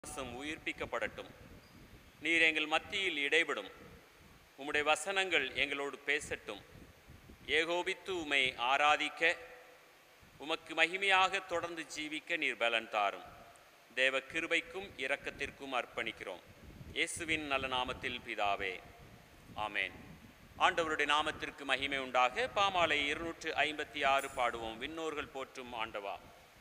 விசுவாசம் உயிர்ப்பிக்கப்படட்டும் நீர் எங்கள் மத்தியில் இடைபடும் உம்முடைய வசனங்கள் எங்களோடு பேசட்டும் ஏகோபித்து உமை ஆராதிக்க உமக்கு மகிமையாக தொடர்ந்து ஜீவிக்க நீர் பலன் தாரும் தேவ கிருபைக்கும் இரக்கத்திற்கும் அர்ப்பணிக்கிறோம் இயேசுவின் நல்ல நாமத்தில் பிதாவே ஆமேன் ஆண்டவருடைய நாமத்திற்கு மகிமை உண்டாக பாமாலை இருநூற்று ஐம்பத்தி ஆறு பாடுவோம் விண்ணோர்கள் போற்றும் ஆண்டவா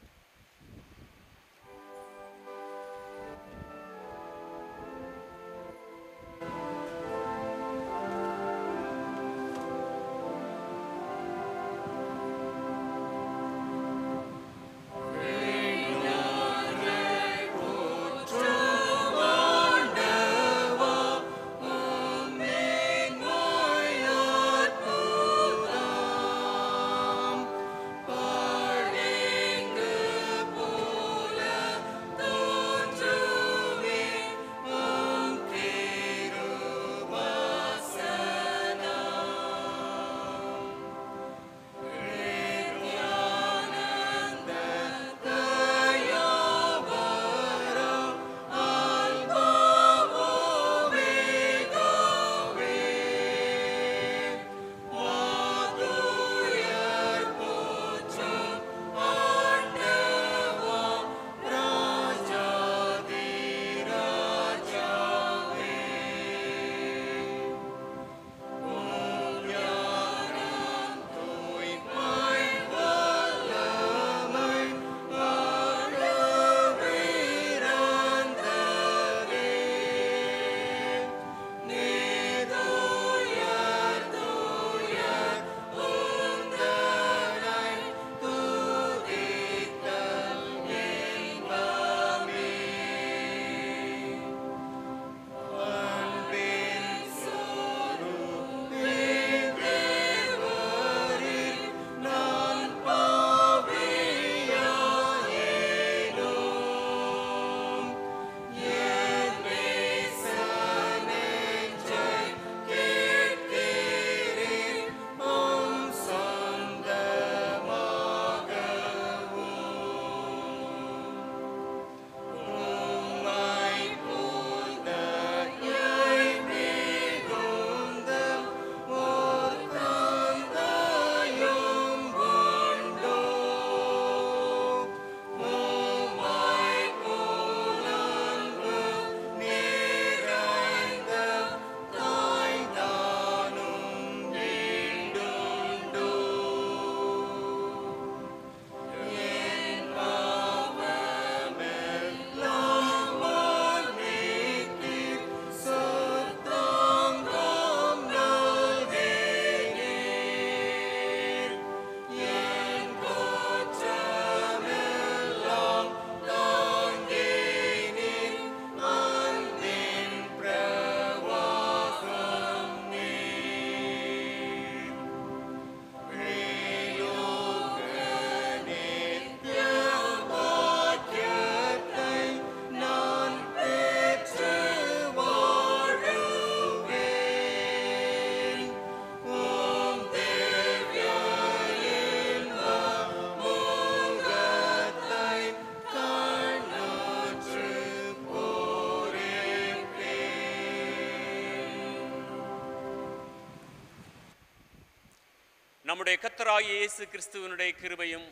நம்முடைய கத்தராகிய இயேசு கிறிஸ்துவனுடைய கிருபையும்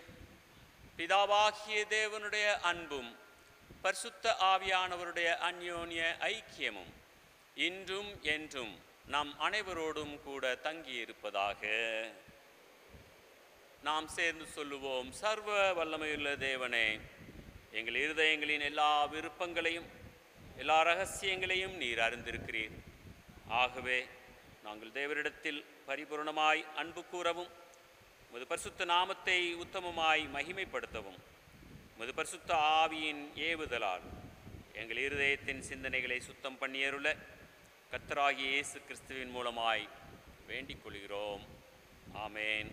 பிதாவாகிய தேவனுடைய அன்பும் பரிசுத்த ஆவியானவருடைய அந்யோன்ய ஐக்கியமும் இன்றும் என்றும் நம் அனைவரோடும் கூட தங்கியிருப்பதாக நாம் சேர்ந்து சொல்லுவோம் சர்வ வல்லமையுள்ள தேவனே எங்கள் இருதயங்களின் எல்லா விருப்பங்களையும் எல்லா ரகசியங்களையும் நீர் அறிந்திருக்கிறீர் ஆகவே நாங்கள் தேவரிடத்தில் பரிபூர்ணமாய் அன்பு கூறவும் உமது பரிசுத்த நாமத்தை உத்தமமாய் மகிமைப்படுத்தவும் உமது பரிசுத்த ஆவியின் ஏவுதலால் எங்கள் இருதயத்தின் சிந்தனைகளை சுத்தம் பண்ணியருள கத்தராகிய இயேசு கிறிஸ்துவின் மூலமாய் வேண்டிக் கொள்கிறோம் ஆமேன்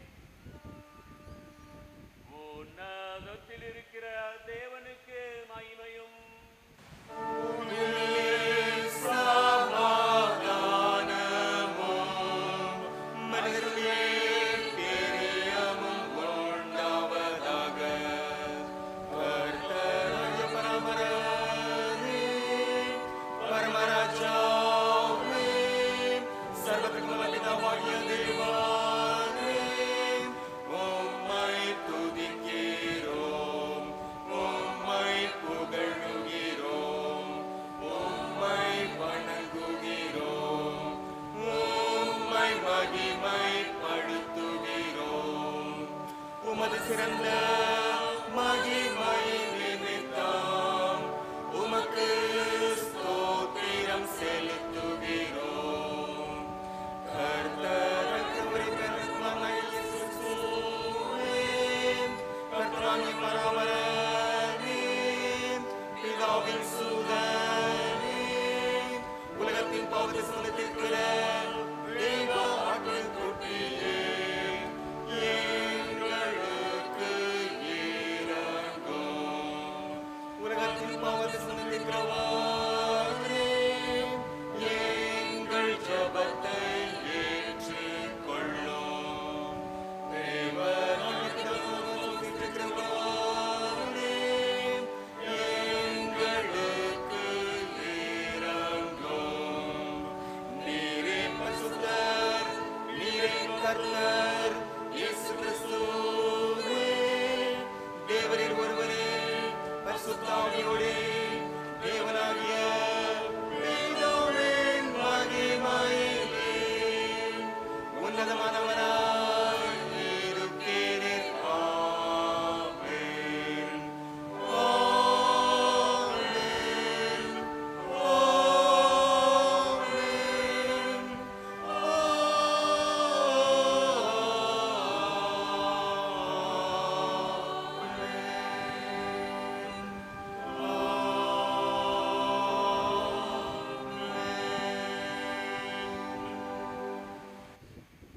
உன்னதத்தில் இருக்கிற தேவனுக்கு மகிமையும் மனிதர்களே பிரியமும் உண்டாவதாக கர்த்தருடைய பரமரே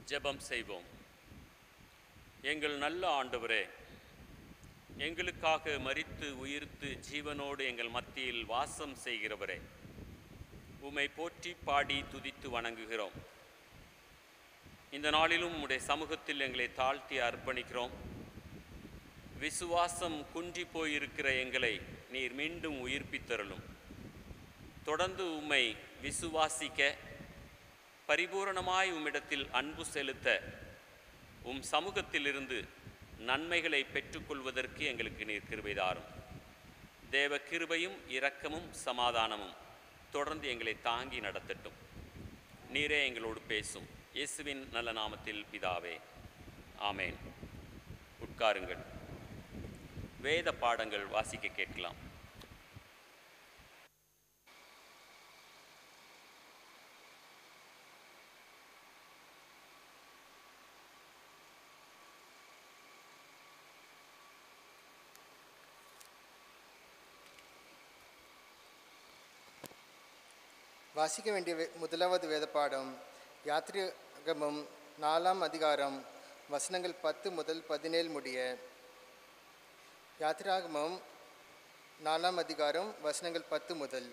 ஜெபம் செய்வோம் எங்கள் நல்ல ஆண்டவரே எங்களுக்காக மரித்து உயிர்த்து ஜீவனோடு எங்கள் மத்தியில் வாசம் செய்கிறவரே உம்மை போற்றி பாடி துதித்து வணங்குகிறோம் இந்த நாளிலும் உம்முடைய சமூகத்தில் எங்களை தாழ்த்தி அர்ப்பணிக்கிறோம் விசுவாசம் குன்றி போயிருக்கிற எங்களை நீர் மீண்டும் உயிர்ப்பித்தருளும் தொடர்ந்து உம்மை விசுவாசிக்க பரிபூரணமாய் உம்மிடத்தில் அன்பு செலுத்த உம் சமூகத்திலிருந்து நன்மைகளை பெற்றுக்கொள்வதற்கு எங்களுக்கு நீர் கிருபை தாரும் தேவ கிருபையும் இரக்கமும் சமாதானமும் தொடர்ந்து எங்களை தாங்கி நடத்தட்டும் நீரே எங்களோடு பேசும் இயேசுவின் நல்ல நாமத்தில் பிதாவே ஆமேன் உட்காருங்கள் வேத பாடங்கள் வாசிக்க கேட்கலாம் வாசிக்க வேண்டிய வே- முதலாவது வேதப்பாடம் யாத்ரிகமம் நாலாம் அதிகாரம் வசனங்கள் பத்து முதல் பதினேழு முடிய யாத்ராகமம் நாலாம் அதிகாரம் வசனங்கள் பத்து முதல்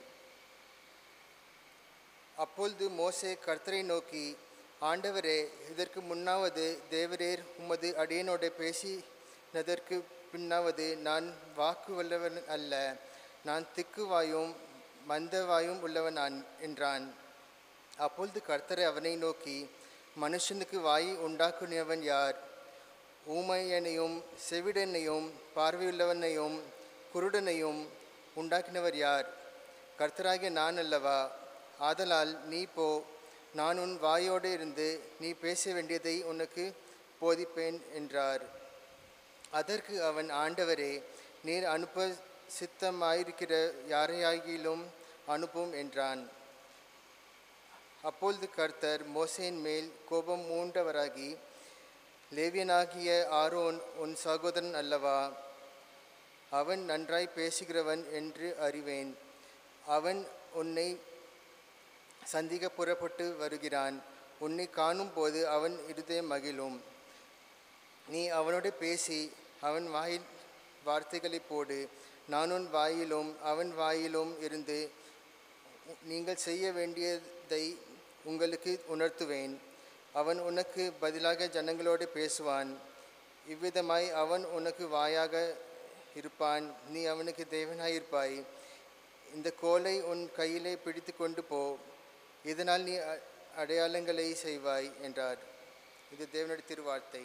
அப்பொழுது மோசே கர்த்தரை நோக்கி ஆண்டவரே இதற்கு முன்னாவது தேவரீர் உமது அடியனோட பேசினதற்கு பின்னாவது நான் வாக்கு வல்லவன் அல்ல நான் திக்குவாயும் மந்தவாயும் உள்ளவன் நான் என்றான் அப்பொழுது கர்த்தர் அவனை நோக்கி மனுஷனுக்கு வாய் உண்டாக்குனவன் யார் ஊமையனையும் செவிடனையும் பார்வையுள்ளவனையும் குருடனையும் உண்டாக்கினவர் யார் கர்த்தராகிய நான் அல்லவா ஆதலால் நீ போ நான் உன் வாயோடு இருந்து நீ பேச வேண்டியதை உனக்கு போதிப்பேன் என்றார் அதற்கு அவன் ஆண்டவரே நீர் அனுப்ப சித்தமாயிருக்கிற யாரையாகிலும் அனுப்பும் என்றான் அப்பொழுது கர்த்தர் மோசேயின் மேல் கோபம் மூண்டவராகி லேவியனாகிய ஆரோன் உன் சகோதரன் அல்லவா அவன் நன்றாய் பேசுகிறவன் என்று அறிவேன் அவன் உன்னை சந்திக்க புறப்பட்டு வருகிறான் உன்னை காணும்போது அவன் இருதயம் மகிழும் நீ அவனோடு பேசி அவன் வாயில் வார்த்தைகளை போடு நான் உன் வாயிலும் அவன் வாயிலும் இருந்து உ- நீங்கள் செய்ய வேண்டியதை உங்களுக்கு உணர்த்துவேன் அவன் உனக்கு பதிலாக ஜனங்களோடு பேசுவான் இவ்விதமாய் அவன் உனக்கு வாயாக இருப்பான் நீ அவனுக்கு தேவனாயிருப்பாய் இந்த கோலை உன் கையிலே பிடித்து கொண்டு போ இதனால் நீ அ- அடையாளங்களை செய்வாய் என்றார் இது தேவனுடைய திருவார்த்தை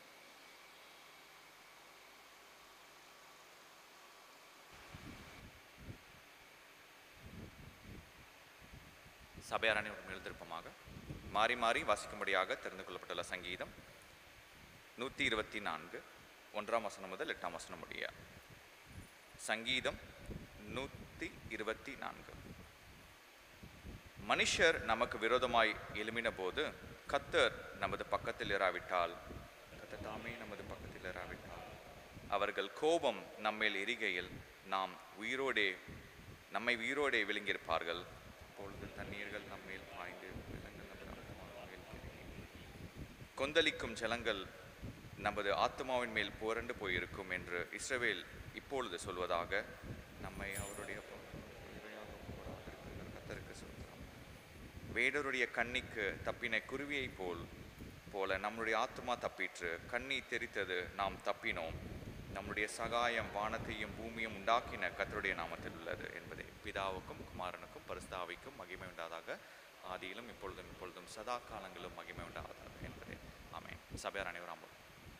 சபையார் அனைவரும் எழுந்திருப்பமாக மாறி மாறி வாசிக்கும்படியாக தெரிந்து கொள்ளப்பட்டுள்ள சங்கீதம் நூற்றி இருபத்தி நான்கு ஒன்றாம் வசனம் முதல் எட்டாம் வசனம் முடிய சங்கீதம் நூற்றி இருபத்தி நான்கு மனுஷர் நமக்கு விரோதமாய் எழுமின போது கத்தர் நமது பக்கத்தில் இராவிட்டால் கத்தர் தாமே நமது பக்கத்தில் இராவிட்டால் அவர்கள் கோபம் நம்மேல் எரிகையில் நாம் உயிரோடே நம்மை உயிரோடே விழுங்கியிருப்பார்கள் அப்பொழுது தண்ணீர்கள் நம்மேல் பாய்ந்து வெள்ளங்கள் நமது ஆத்துமாவின் மேல் பெருகி கொந்தளிக்கும் ஜலங்கள் நமது ஆத்மாவின் மேல் புரண்டு போயிருக்கும் என்று இஸ்ரவேல் இப்பொழுது சொல்வதாக நம்மை அவருடைய உயிரையாக போராதிருக்கிற கர்த்தருக்கு சொல்கிறோம் வேடருடைய கண்ணிக்கு தப்பின குருவியைப் போல் போல நம்முடைய ஆத்மா தப்பிற்று கண்ணி தெரித்தது நாம் தப்பினோம் நம்முடைய சகாயம் வானத்தையும் பூமியும் உண்டாக்கின கர்த்தருடைய நாமத்தில் உள்ளது என்பதே பிதாவுக்கும் குமாரனுக்கும் பரிசுத்தாவிக்கும் மகிமை உண்டாதாக ஆதியிலும் இப்பொழுதும் இப்பொழுதும் சதா காலங்களிலும் மகிமை உண்டாதாக என்பதே ஆமென் சபையார் அனைவரும் அமரும்.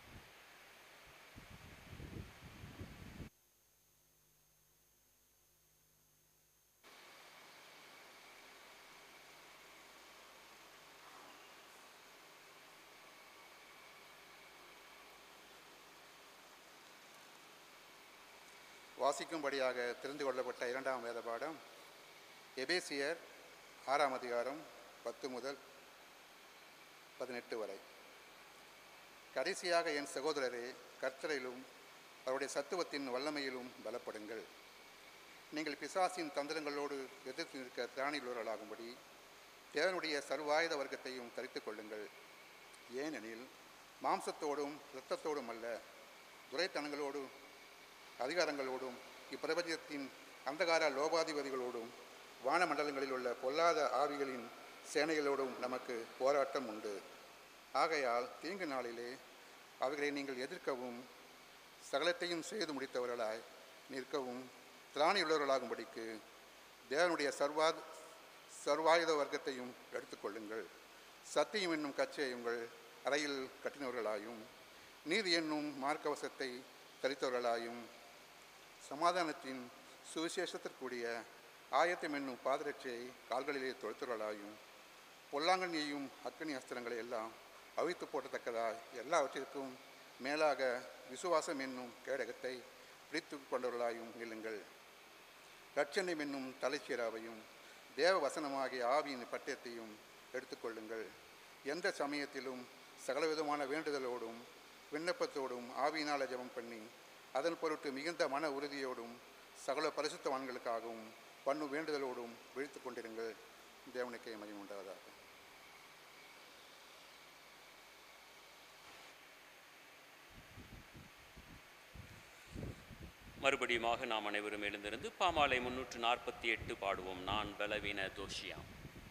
வாசிக்கும்படியாக தெரிந்து கொள்ளப்பட்ட இரண்டாம் வேத பாடம் எபேசியர் ஆறாம் அதிகாரம் பத்து முதல் பதினெட்டு வரை கடைசியாக என் சகோதரரே கர்த்தரிலும் அவருடைய சத்துவத்தின் வல்லமையிலும் பலப்படுங்கள் நீங்கள் பிசாசின் தந்திரங்களோடு எதிர்த்து நிற்க திராணியுள்ளவர்களாகும்படி தேவனுடைய சர்வாயுத வர்க்கத்தையும் தரித்துக் கொள்ளுங்கள் ஏனெனில் மாம்சத்தோடும் இரத்தத்தோடும் அல்ல துரைத்தனங்களோடும் அதிகாரங்களோடும் இப்பிரபஞ்சத்தின் அந்தகார லோபாதிபதிகளோடும் வானமண்டலங்களில் உள்ள பொல்லாத ஆவிகளின் சேனைகளோடும் நமக்கு போராட்டம் உண்டு ஆகையால் தீங்கு நாளிலே அவைகளை நீங்கள் எதிர்க்கவும் சகலத்தையும் செய்து முடித்தவர்களாய் நிற்கவும் திராணியுள்ளவர்களாகும்படிக்கு தேவனுடைய சர்வா சர்வாயுத வர்க்கத்தையும் எடுத்துக்கொள்ளுங்கள் சத்தியம் என்னும் கச்சை உங்கள் அறையில் கட்டினவர்களாயும் நீதி என்னும் மார்க்கவசத்தை தரித்தவர்களாயும் சமாதானத்தின் சுவிசேஷத்திற்குரிய ஆயத்தம் என்னும் பாதரட்சியை கால்களிலே தொழுத்தவர்களாயும் பொல்லாங்கண்ணியையும் அக்கனி அஸ்திரங்களை எல்லாம் அவித்து போட்டத்தக்கதாய் எல்லாவற்றிற்கும் மேலாக விசுவாசம் என்னும் கேடகத்தை பிடித்து கொண்டவர்களாயும் நில்லுங்கள் லட்சணம் என்னும் தலைச்சீராவையும் தேவ வசனமாகிய ஆவியின் பட்டயத்தையும் எடுத்துக்கொள்ளுங்கள் எந்த சமயத்திலும் சகலவிதமான வேண்டுதலோடும் விண்ணப்பத்தோடும் ஆவியினால ஜெபம் பண்ணி அதன் பொருட்டு மிகுந்த மன உறுதியோடும் சகல பரிசுத்தவான்களுக்காகவும் பண்ணு வேண்டுதலோடும் விழித்து கொண்டிருங்கள் தேவனுக்கே மகிமை உண்டாவதாக மறுபடியுமாக நாம் அனைவரும் எழுந்திருந்து பாமாலை முன்னூற்று நாற்பத்தி எட்டு பாடுவோம் நான் பலவீன தோஷியாம்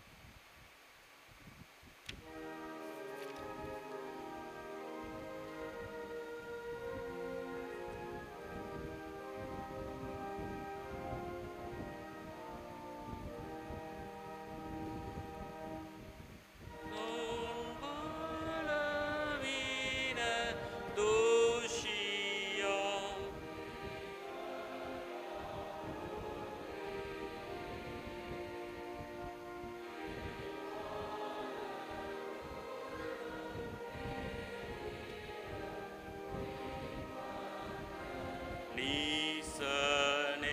தோஷியாம் நீசனே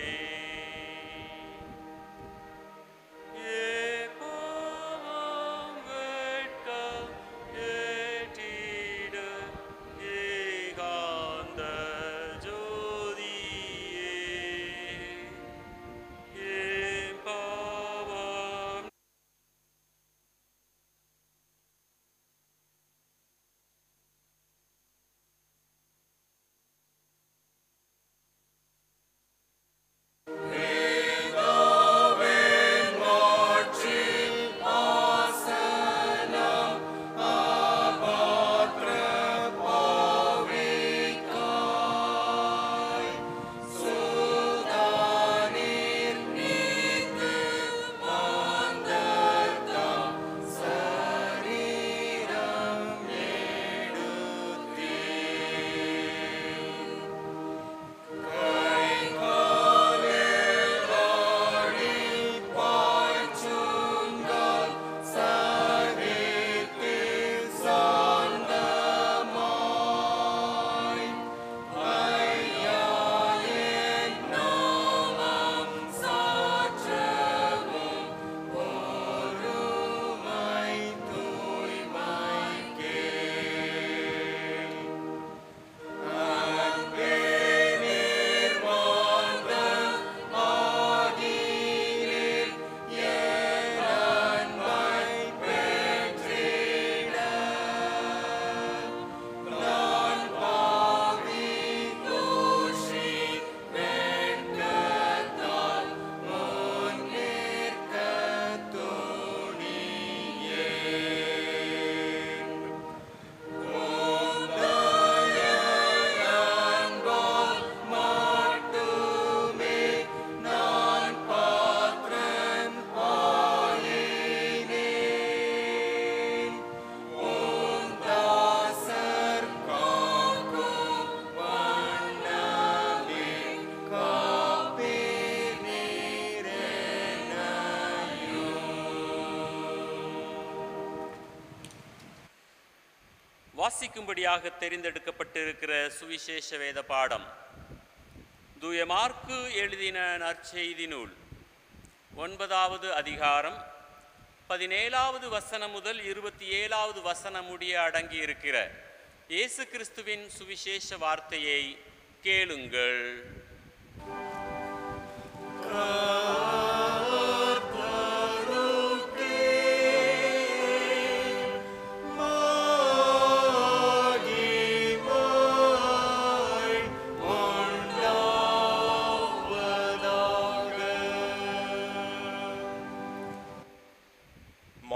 ஏகோவம் வெட்க ஏற்றிடு ஏகாந்த ஜோதியே என் பாவம் வாசிக்கும்படியாக தெரிந்தெடுக்கப்பட்டிருக்கிற சுவிசேஷ வேத பாடம் தூய மார்க்கு எழுதின நற்செய்தி நூல் ஒன்பதாவது அதிகாரம் பதினேழாவது வசனம் முதல் இருபத்தி ஏழாவது வசனம் முடிய அடங்கியிருக்கிற இயேசு கிறிஸ்துவின் சுவிசேஷ வார்த்தையை கேளுங்கள் மாறுதல்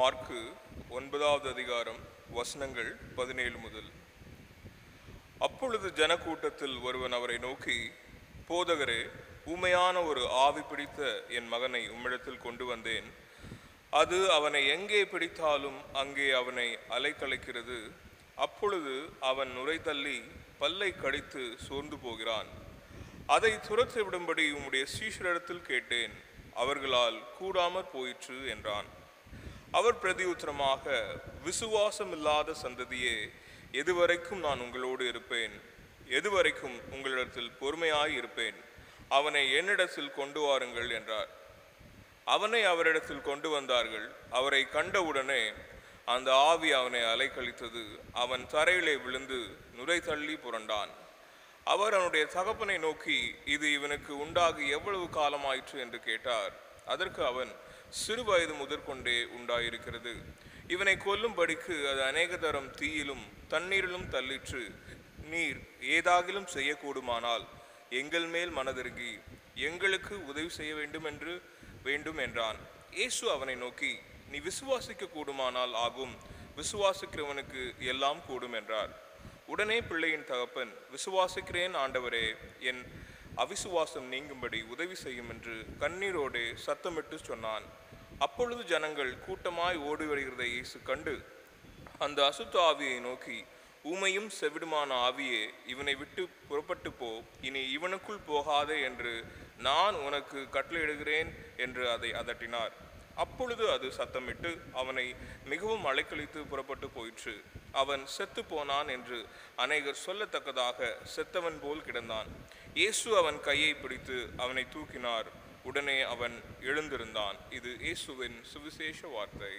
மார்க்கு ஒன்பதாவது அதிகாரம் வசனங்கள் பதினேழு முதல் அப்பொழுது ஜனக்கூட்டத்தில் ஒருவன் அவரை நோக்கி போதகரே ஊமையான ஒரு ஆவி பிடித்த என் மகனை உம்மிடத்தில் கொண்டு வந்தேன் அது அவனை எங்கே பிடித்தாலும் அங்கே அவனை அலைக்கழிக்கிறது அப்பொழுது அவன் நுரை தள்ளி பல்லை கடித்து சோர்ந்து போகிறான் அதை துரத்தி விடும்படி உம்முடைய சீஷரிடத்தில் கேட்டேன் அவர்களால் கூடாமற் போயிற்று என்றான் அவர் பிரதியுத்தரமாக விசுவாசமில்லாத சந்ததியே எதுவரைக்கும் நான் உங்களோடு இருப்பேன் எதுவரைக்கும் உங்களிடத்தில் பொறுமையாய் இருப்பேன் அவனை என்னிடத்தில் கொண்டு வாருங்கள் என்றார் அவனை அவரிடத்தில் கொண்டு வந்தார்கள் அவரை கண்டவுடனே அந்த ஆவி அவனை அலைக்கழித்தது அவன் தரையிலே விழுந்து நுரை தள்ளி புரண்டான் அவர் அவனுடைய தகப்பனை நோக்கி இது இவனுக்கு உண்டாகி எவ்வளவு காலமாயிற்று என்று கேட்டார் அதற்கு அவன் சிறு வயது முதற்கொண்டே உண்டாயிருக்கிறது இவனை கொல்லும்படிக்கு அது அநேக தரம் தீயிலும் தண்ணீரிலும் தள்ளிற்று நீர் ஏதாகிலும் செய்யக்கூடுமானால் எங்கள் மேல் மனதிருகி எங்களுக்கு உதவி செய்ய வேண்டும் என்று வேண்டும் என்றான் இயேசு அவனை நோக்கி நீ விசுவாசிக்க கூடுமானால் ஆகும் விசுவாசிக்கிறவனுக்கு எல்லாம் கூடும் என்றார் உடனே பிள்ளையின் தகப்பன் விசுவாசிக்கிறேன் ஆண்டவரே என் அவிசுவாசம் நீங்கும்படி உதவி செய்யும் என்று கண்ணீரோடே சத்தமிட்டு சொன்னான் அப்பொழுது ஜனங்கள் கூட்டமாய் ஓடி வருகிறதை இயேசு கண்டு அந்த அசுத்த ஆவியை நோக்கி ஊமையும் செவிடுமான ஆவியே இவனை விட்டு புறப்பட்டு போ இனி இவனுக்குள் போகாதே என்று நான் உனக்கு கட்டளையிடுகிறேன் என்று அதை அதட்டினார் அப்பொழுது அது சத்தமிட்டு அவனை மிகவும் அலைக்கழித்து புறப்பட்டு போயிற்று அவன் செத்து போனான் என்று அநேகர் சொல்லத்தக்கதாக செத்தவன் போல் கிடந்தான் இயேசு அவன் கையை பிடித்து அவனை தூக்கினார் உடனே அவன் எழுந்திருந்தான் இது இயேசுவின் சுவிசேஷ வார்த்தை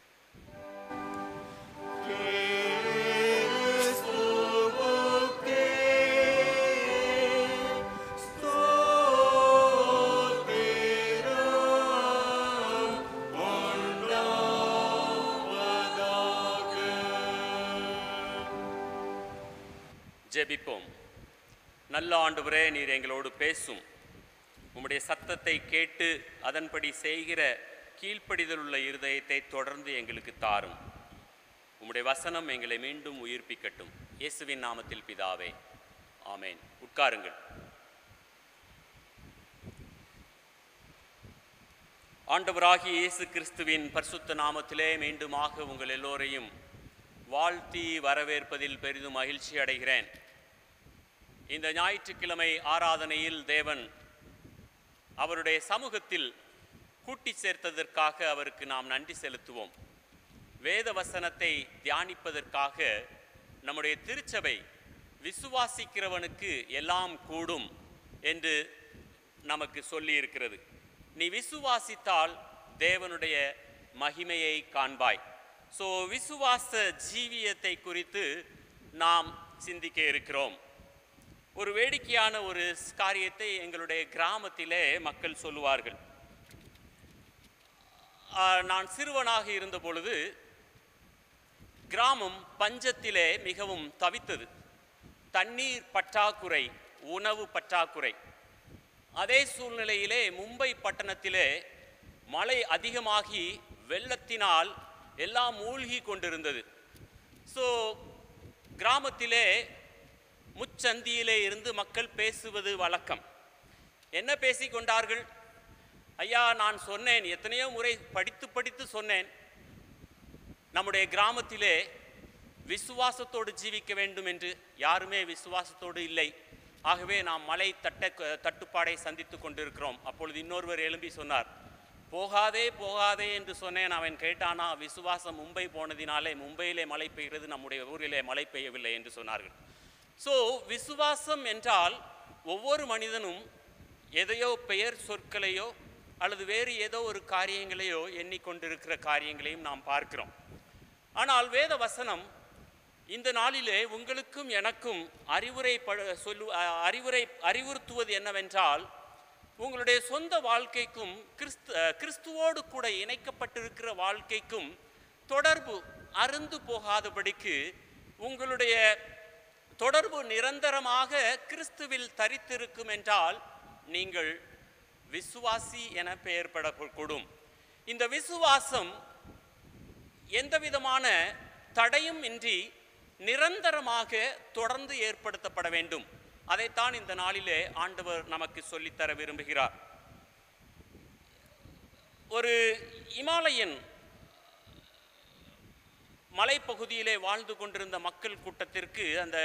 ஜெபிப்போம் நல்ல ஆண்டவரே நீர் எங்களோடு பேசும் உம்முடைய சத்தத்தை கேட்டு அதன்படி செய்கிற கீழ்ப்படிதல் உள்ள இருதயத்தை தொடர்ந்து எங்களுக்கு தாரும் உம்முடைய வசனம் எங்களை மீண்டும் உயிர்ப்பிக்கட்டும் இயேசுவின் நாமத்தில் பிதாவே ஆமேன் உட்காருங்கள் ஆண்டவராகிய இயேசு கிறிஸ்துவின் பரிசுத்த நாமத்திலே மீண்டுமாக உங்கள் எல்லோரையும் வாழ்த்தி வரவேற்பதில் பெரிதும் மகிழ்ச்சி அடைகிறேன் இந்த ஞாயிற்றுக்கிழமை ஆராதனையில் தேவன் அவருடைய சமூகத்தில் கூட்டி சேர்த்ததற்காக அவருக்கு நாம் நன்றி செலுத்துவோம் வேத வசனத்தை தியானிப்பதற்காக நம்முடைய திருச்சபை விசுவாசிக்கிறவனுக்கு எல்லாம் கூடும் என்று நமக்கு சொல்லியிருக்கிறது நீ விசுவாசித்தால் தேவனுடைய மகிமையை காண்பாய் ஸோ விசுவாச ஜீவியத்தை குறித்து நாம் சிந்திக்க இருக்கிறோம் ஒரு வேடிக்கையான ஒரு காரியத்தை எங்களுடைய கிராமத்திலே மக்கள் சொல்லுவார்கள் ஆ, நான் சிறுவனாக இருந்த பொழுது கிராமம் பஞ்சத்திலே மிகவும் தவித்தது தண்ணீர் பற்றாக்குறை உணவு பற்றாக்குறை அதே சூழ்நிலையிலே மும்பை பட்டணத்திலே மழை அதிகமாகி வெள்ளத்தினால் எல்லாம் மூழ்கி கொண்டிருந்தது ஸோ கிராமத்திலே முச்சந்தியிலே இருந்து மக்கள் பேசுவது வழக்கம் என்ன பேசிக் கொண்டார்கள் ஐயா நான் சொன்னேன் எத்தனையோ முறை படித்து படித்து சொன்னேன் நம்முடைய கிராமத்திலே விசுவாசத்தோடு ஜீவிக்க வேண்டும் என்று யாருமே விசுவாசத்தோடு இல்லை ஆகவே நாம் மலை தட்ட தட்டுப்பாடை சந்தித்து கொண்டிருக்கிறோம் அப்பொழுது இன்னொருவர் எழும்பி சொன்னார் போகாதே போகாதே என்று சொன்னேன் அவன் கேட்டானா விசுவாசம் மும்பை போனதினாலே மும்பையிலே மழை பெய்கிறது நம்முடைய ஊரிலே மழை பெய்யவில்லை என்று சொன்னார்கள் ஸோ விசுவாசம் என்றால் ஒவ்வொரு மனிதனும் எதையோ பெயர் சொற்களையோ அல்லது வேறு ஏதோ ஒரு காரியங்களையோ எண்ணிக்கொண்டிருக்கிற காரியங்களையும் நாம் பார்க்கிறோம் ஆனால் வேத வசனம் இந்த நாளிலே உங்களுக்கும் எனக்கும் அறிவுரை ப- சொல்லு அ- அறிவுரை அறிவுறுத்துவது என்னவென்றால் உங்களுடைய சொந்த வாழ்க்கைக்கும் கிறிஸ்து அ, கிறிஸ்துவோடு கூட இணைக்கப்பட்டிருக்கிற வாழ்க்கைக்கும் தொடர்பு அருந்து போகாதபடிக்கு உங்களுடைய தொடர்பு நிரந்தரமாக கிறிஸ்துவில் தரித்திருக்கும் என்றால் நீங்கள் விசுவாசி என பெயர் பெறக்கூடும் இந்த விசுவாசம் எந்த விதமான தடையும் இன்றி நிரந்தரமாக தொடர்ந்து ஏற்படுத்தப்பட வேண்டும் அதைத்தான் இந்த நாளிலே ஆண்டவர் நமக்கு சொல்லித்தர விரும்புகிறார் ஒரு இமாலயன் மலைப்பகுதியிலே வாழ்ந்து கொண்டிருந்த மக்கள் கூட்டத்திற்கு அந்த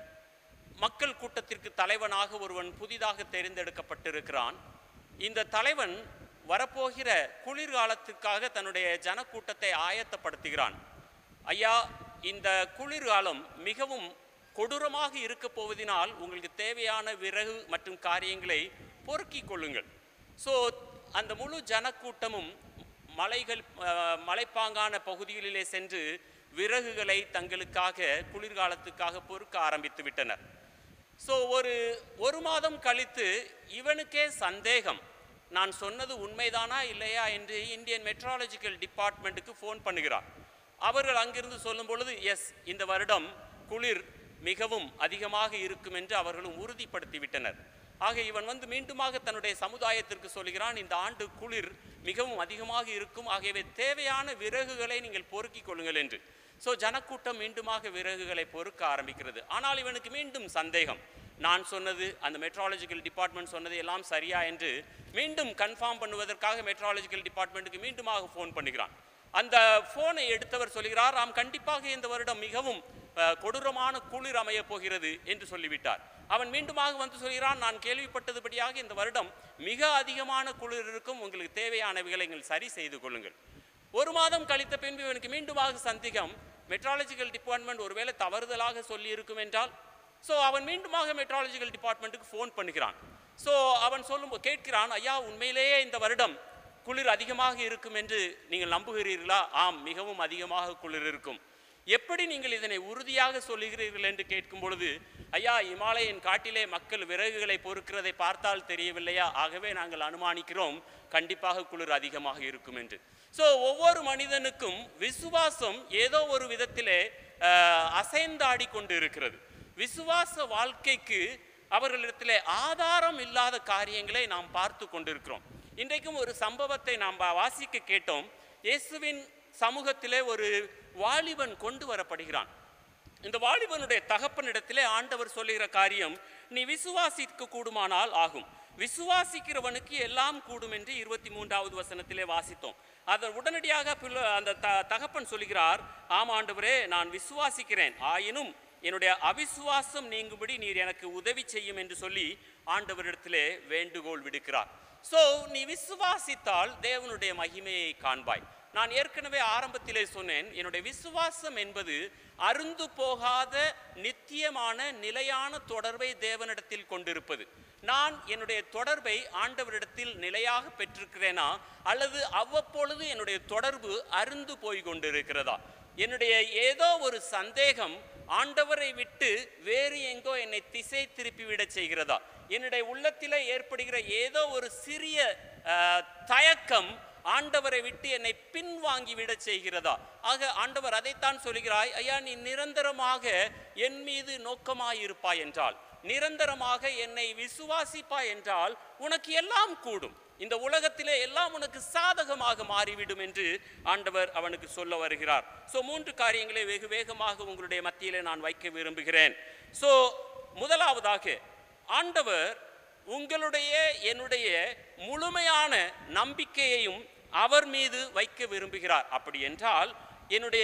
மக்கள் கூட்டத்திற்கு தலைவனாக ஒருவன் புதிதாக தேர்ந்தெடுக்கப்பட்டிருக்கிறான் இந்த தலைவன் வரப்போகிற குளிர்காலத்திற்காக தன்னுடைய ஜனக்கூட்டத்தை ஆயத்தப்படுத்துகிறான் ஐயா இந்த குளிர்காலம் மிகவும் கொடூரமாக இருக்க போவதினால் உங்களுக்கு தேவையான விறகு மற்றும் காரியங்களை பொறுக்கிக் கொள்ளுங்கள் ஸோ அந்த முழு ஜனக்கூட்டமும் மலைகள் அஹ், மலைப்பாங்கான பகுதிகளிலே சென்று விறகுகளை தங்களுக்காக குளிர்காலத்துக்காக பொறுக்க ஆரம்பித்து விட்டனர் ஸோ ஒரு ஒரு மாதம் கழித்து இவனுக்கே சந்தேகம் நான் சொன்னது உண்மைதானா இல்லையா என்று இந்தியன் மெட்ராலஜிக்கல் டிபார்ட்மெண்ட்டுக்கு ஃபோன் பண்ணுகிறார் அவர்கள் அங்கிருந்து சொல்லும் பொழுது எஸ் இந்த வருடம் குளிர் மிகவும் அதிகமாக இருக்கும் என்று அவர்களும் உறுதிப்படுத்தி விட்டனர் ஆக இவன் வந்து மீண்டுமாக தன்னுடைய சமுதாயத்திற்கு சொல்கிறான் இந்த ஆண்டு குளிர் மிகவும் அதிகமாக இருக்கும் ஆகவே தேவையான விறகுகளை நீங்கள் பொறுக்கிக் கொள்ளுங்கள் என்று ஸோ ஜனக்கூட்டம் மீண்டுமாக விறகுகளை பொறுக்க ஆரம்பிக்கிறது ஆனால் இவனுக்கு மீண்டும் சந்தேகம் நான் சொன்னது அந்த மெட்ராலஜிக்கல் டிபார்ட்மெண்ட் சொன்னது எல்லாம் சரியா என்று மீண்டும் கன்ஃபார்ம் பண்ணுவதற்காக மெட்ராலஜிக்கல் டிபார்ட்மெண்ட்டுக்கு மீண்டுமாக ஃபோன் பண்ணுகிறான் அந்த ஃபோனை எடுத்தவர் சொல்கிறார் ஆம் கண்டிப்பாக இந்த வருடம் மிகவும் அஹ், கொடூரமான குளிர் அமையப் போகிறது என்று சொல்லிவிட்டார் அவன் மீண்டுமாக வந்து சொல்கிறான் நான் கேள்விப்பட்டதுபடியாக இந்த வருடம் மிக அதிகமான குளிர் இருக்கும் உங்களுக்கு தேவையானவைகளை நீங்கள் சரி செய்து கொள்ளுங்கள் ஒரு மாதம் கழித்த பின்பு இவனுக்கு மீண்டுமாக சந்தேகம் மெட்ராலஜிக்கல் டிபார்ட்மெண்ட் ஒருவேளை தவறுதலாக சொல்லி இருக்கும் என்றால் ஸோ அவன் மீண்டுமாக மெட்ராலஜிக்கல் டிபார்ட்மெண்ட்டுக்கு ஃபோன் பண்ணுகிறான் ஸோ அவன் சொல்லும் கேட்கிறான் ஐயா உண்மையிலேயே இந்த வருடம் குளிர் அதிகமாக இருக்கும் என்று நீங்கள் நம்புகிறீர்களா ஆம் மிகவும் அதிகமாக குளிர் இருக்கும் எப்படி நீங்கள் இதனை உறுதியாக சொல்லுகிறீர்கள் என்று கேட்கும் பொழுது ஐயா இமாலயன் காட்டிலே மக்கள் விறகுகளை பொறுக்கிறதை பார்த்தால் தெரியவில்லையா ஆகவே நாங்கள் அனுமானிக்கிறோம் கண்டிப்பாக குளிர் அதிகமாக இருக்கும் என்று ஸோ ஒவ்வொரு மனிதனுக்கும் விசுவாசம் ஏதோ ஒரு விதத்திலே அஹ், அசைந்தாடி கொண்டு இருக்கிறது விசுவாச வாழ்க்கைக்கு அவர்களிடத்திலே ஆதாரம் இல்லாத காரியங்களை நாம் பார்த்து கொண்டிருக்கிறோம் இன்றைக்கும் ஒரு சம்பவத்தை நாம் வா- வாசிக்க கேட்டோம் இயேசுவின் சமூகத்திலே ஒரு வாலிபன் கொண்டு வரப்படுகிறான் இந்த வாலிபனுடைய தகப்பனிடத்திலே ஆண்டவர் சொல்லுகிற காரியம் நீ விசுவாசிக்க கூடுமானால் ஆகும் விசுவாசிக்கிறவனுக்கு எல்லாம் கூடும் என்று இருபத்தி மூன்றாவது வசனத்திலே வாசித்தோம் அதன் உடனடியாக பிள்ளை அந்த த தகப்பன் சொல்கிறார் ஆம் ஆண்டவரே நான் விசுவாசிக்கிறேன் ஆயினும் என்னுடைய அவிசுவாசம் நீங்கும்படி நீர் எனக்கு உதவி செய்யும் என்று சொல்லி ஆண்டவரிடத்திலே வேண்டுகோள் விடுக்கிறார் ஸோ நீ விசுவாசித்தால் தேவனுடைய மகிமையை காண்பாய் நான் ஏற்கனவே ஆரம்பத்திலே சொன்னேன் என்னுடைய விசுவாசம் என்பது அருந்து போகாத நித்தியமான நிலையான தொடர்பை தேவனிடத்தில் கொண்டிருப்பது நான் என்னுடைய தொடர்பை ஆண்டவரிடத்தில் நிலையாக பெற்றிருக்கிறேனா அல்லது அவ்வப்பொழுது என்னுடைய தொடர்பு அருந்து போய் கொண்டிருக்கிறதா என்னுடைய ஏதோ ஒரு சந்தேகம் ஆண்டவரை விட்டு வேறு எங்கோ என்னை திசை திருப்பி விடச் செய்கிறதா என்னுடைய உள்ளத்திலே ஏற்படுகிற ஏதோ ஒரு சிறிய அஹ், தயக்கம் ஆண்டவரை விட்டு என்னை பின்வாங்கி விடச் செய்கிறதா ஆக ஆண்டவர் அதைத்தான் சொல்கிறாய் ஐயா நீ நிரந்தரமாக என் மீது நோக்கமாயிருப்பாய் என்றால் நிரந்தரமாக என்னை விசுவாசிப்பாய் என்றால் உனக்கு எல்லாம் கூடும் இந்த உலகத்திலே எல்லாம் உனக்கு சாதகமாக மாறிவிடும் என்று ஆண்டவர் அவனுக்கு சொல்ல வருகிறார் ஸோ மூன்று காரியங்களை வெகு வேகமாக உங்களுடைய மத்தியிலே நான் வைக்க விரும்புகிறேன் ஸோ முதலாவதாக ஆண்டவர் உங்களுடைய என்னுடைய முழுமையான நம்பிக்கையையும் அவர் மீது வைக்க விரும்புகிறார் அப்படி என்றால் என்னுடைய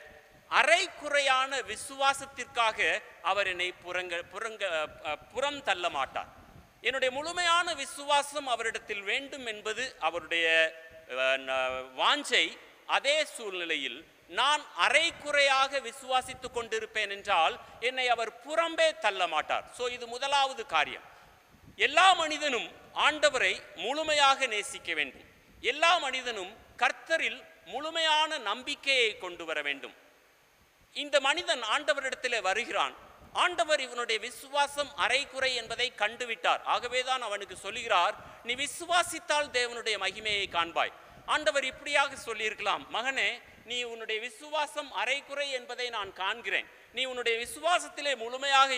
அரைக்குறையான விசுவாசத்திற்காக அவர் என்னை புறங்க புறங்க அஹ், புறம் தள்ள மாட்டார் என்னுடைய முழுமையான விசுவாசம் அவரிடத்தில் வேண்டும் என்பது அவருடைய அஹ், ந- வாஞ்சை அதே சூழ்நிலையில் நான் அரைக்குறையாக விசுவாசித்துக் கொண்டிருப்பேன் என்றால் என்னை அவர் புறம்பே தள்ள மாட்டார் ஸோ இது முதலாவது காரியம் எல்லா மனிதனும் ஆண்டவரை முழுமையாக நேசிக்க வேண்டும் எல்லா மனிதனும் கர்த்தரில் முழுமையான நம்பிக்கையை கொண்டு வர வேண்டும் இந்த மனிதன் ஆண்டவரிடத்திலே வருகிறான் ஆண்டவர் இவனுடைய விசுவாசம் அரைகுறை என்பதை கண்டுவிட்டார் ஆகவேதான் அவனுக்கு சொல்லுகிறார் நீ விசுவாசித்தால் தேவனுடைய மகிமையை காண்பாய் ஆண்டவர் இப்படியாக சொல்லியிருக்கலாம் மகனே நீ உன்னுடைய விசுவாசம் அரைகுறை என்பதை நான் காண்கிறேன் நீ உன்னுடைய விசுவாசத்திலே முழுமையாக இல்லை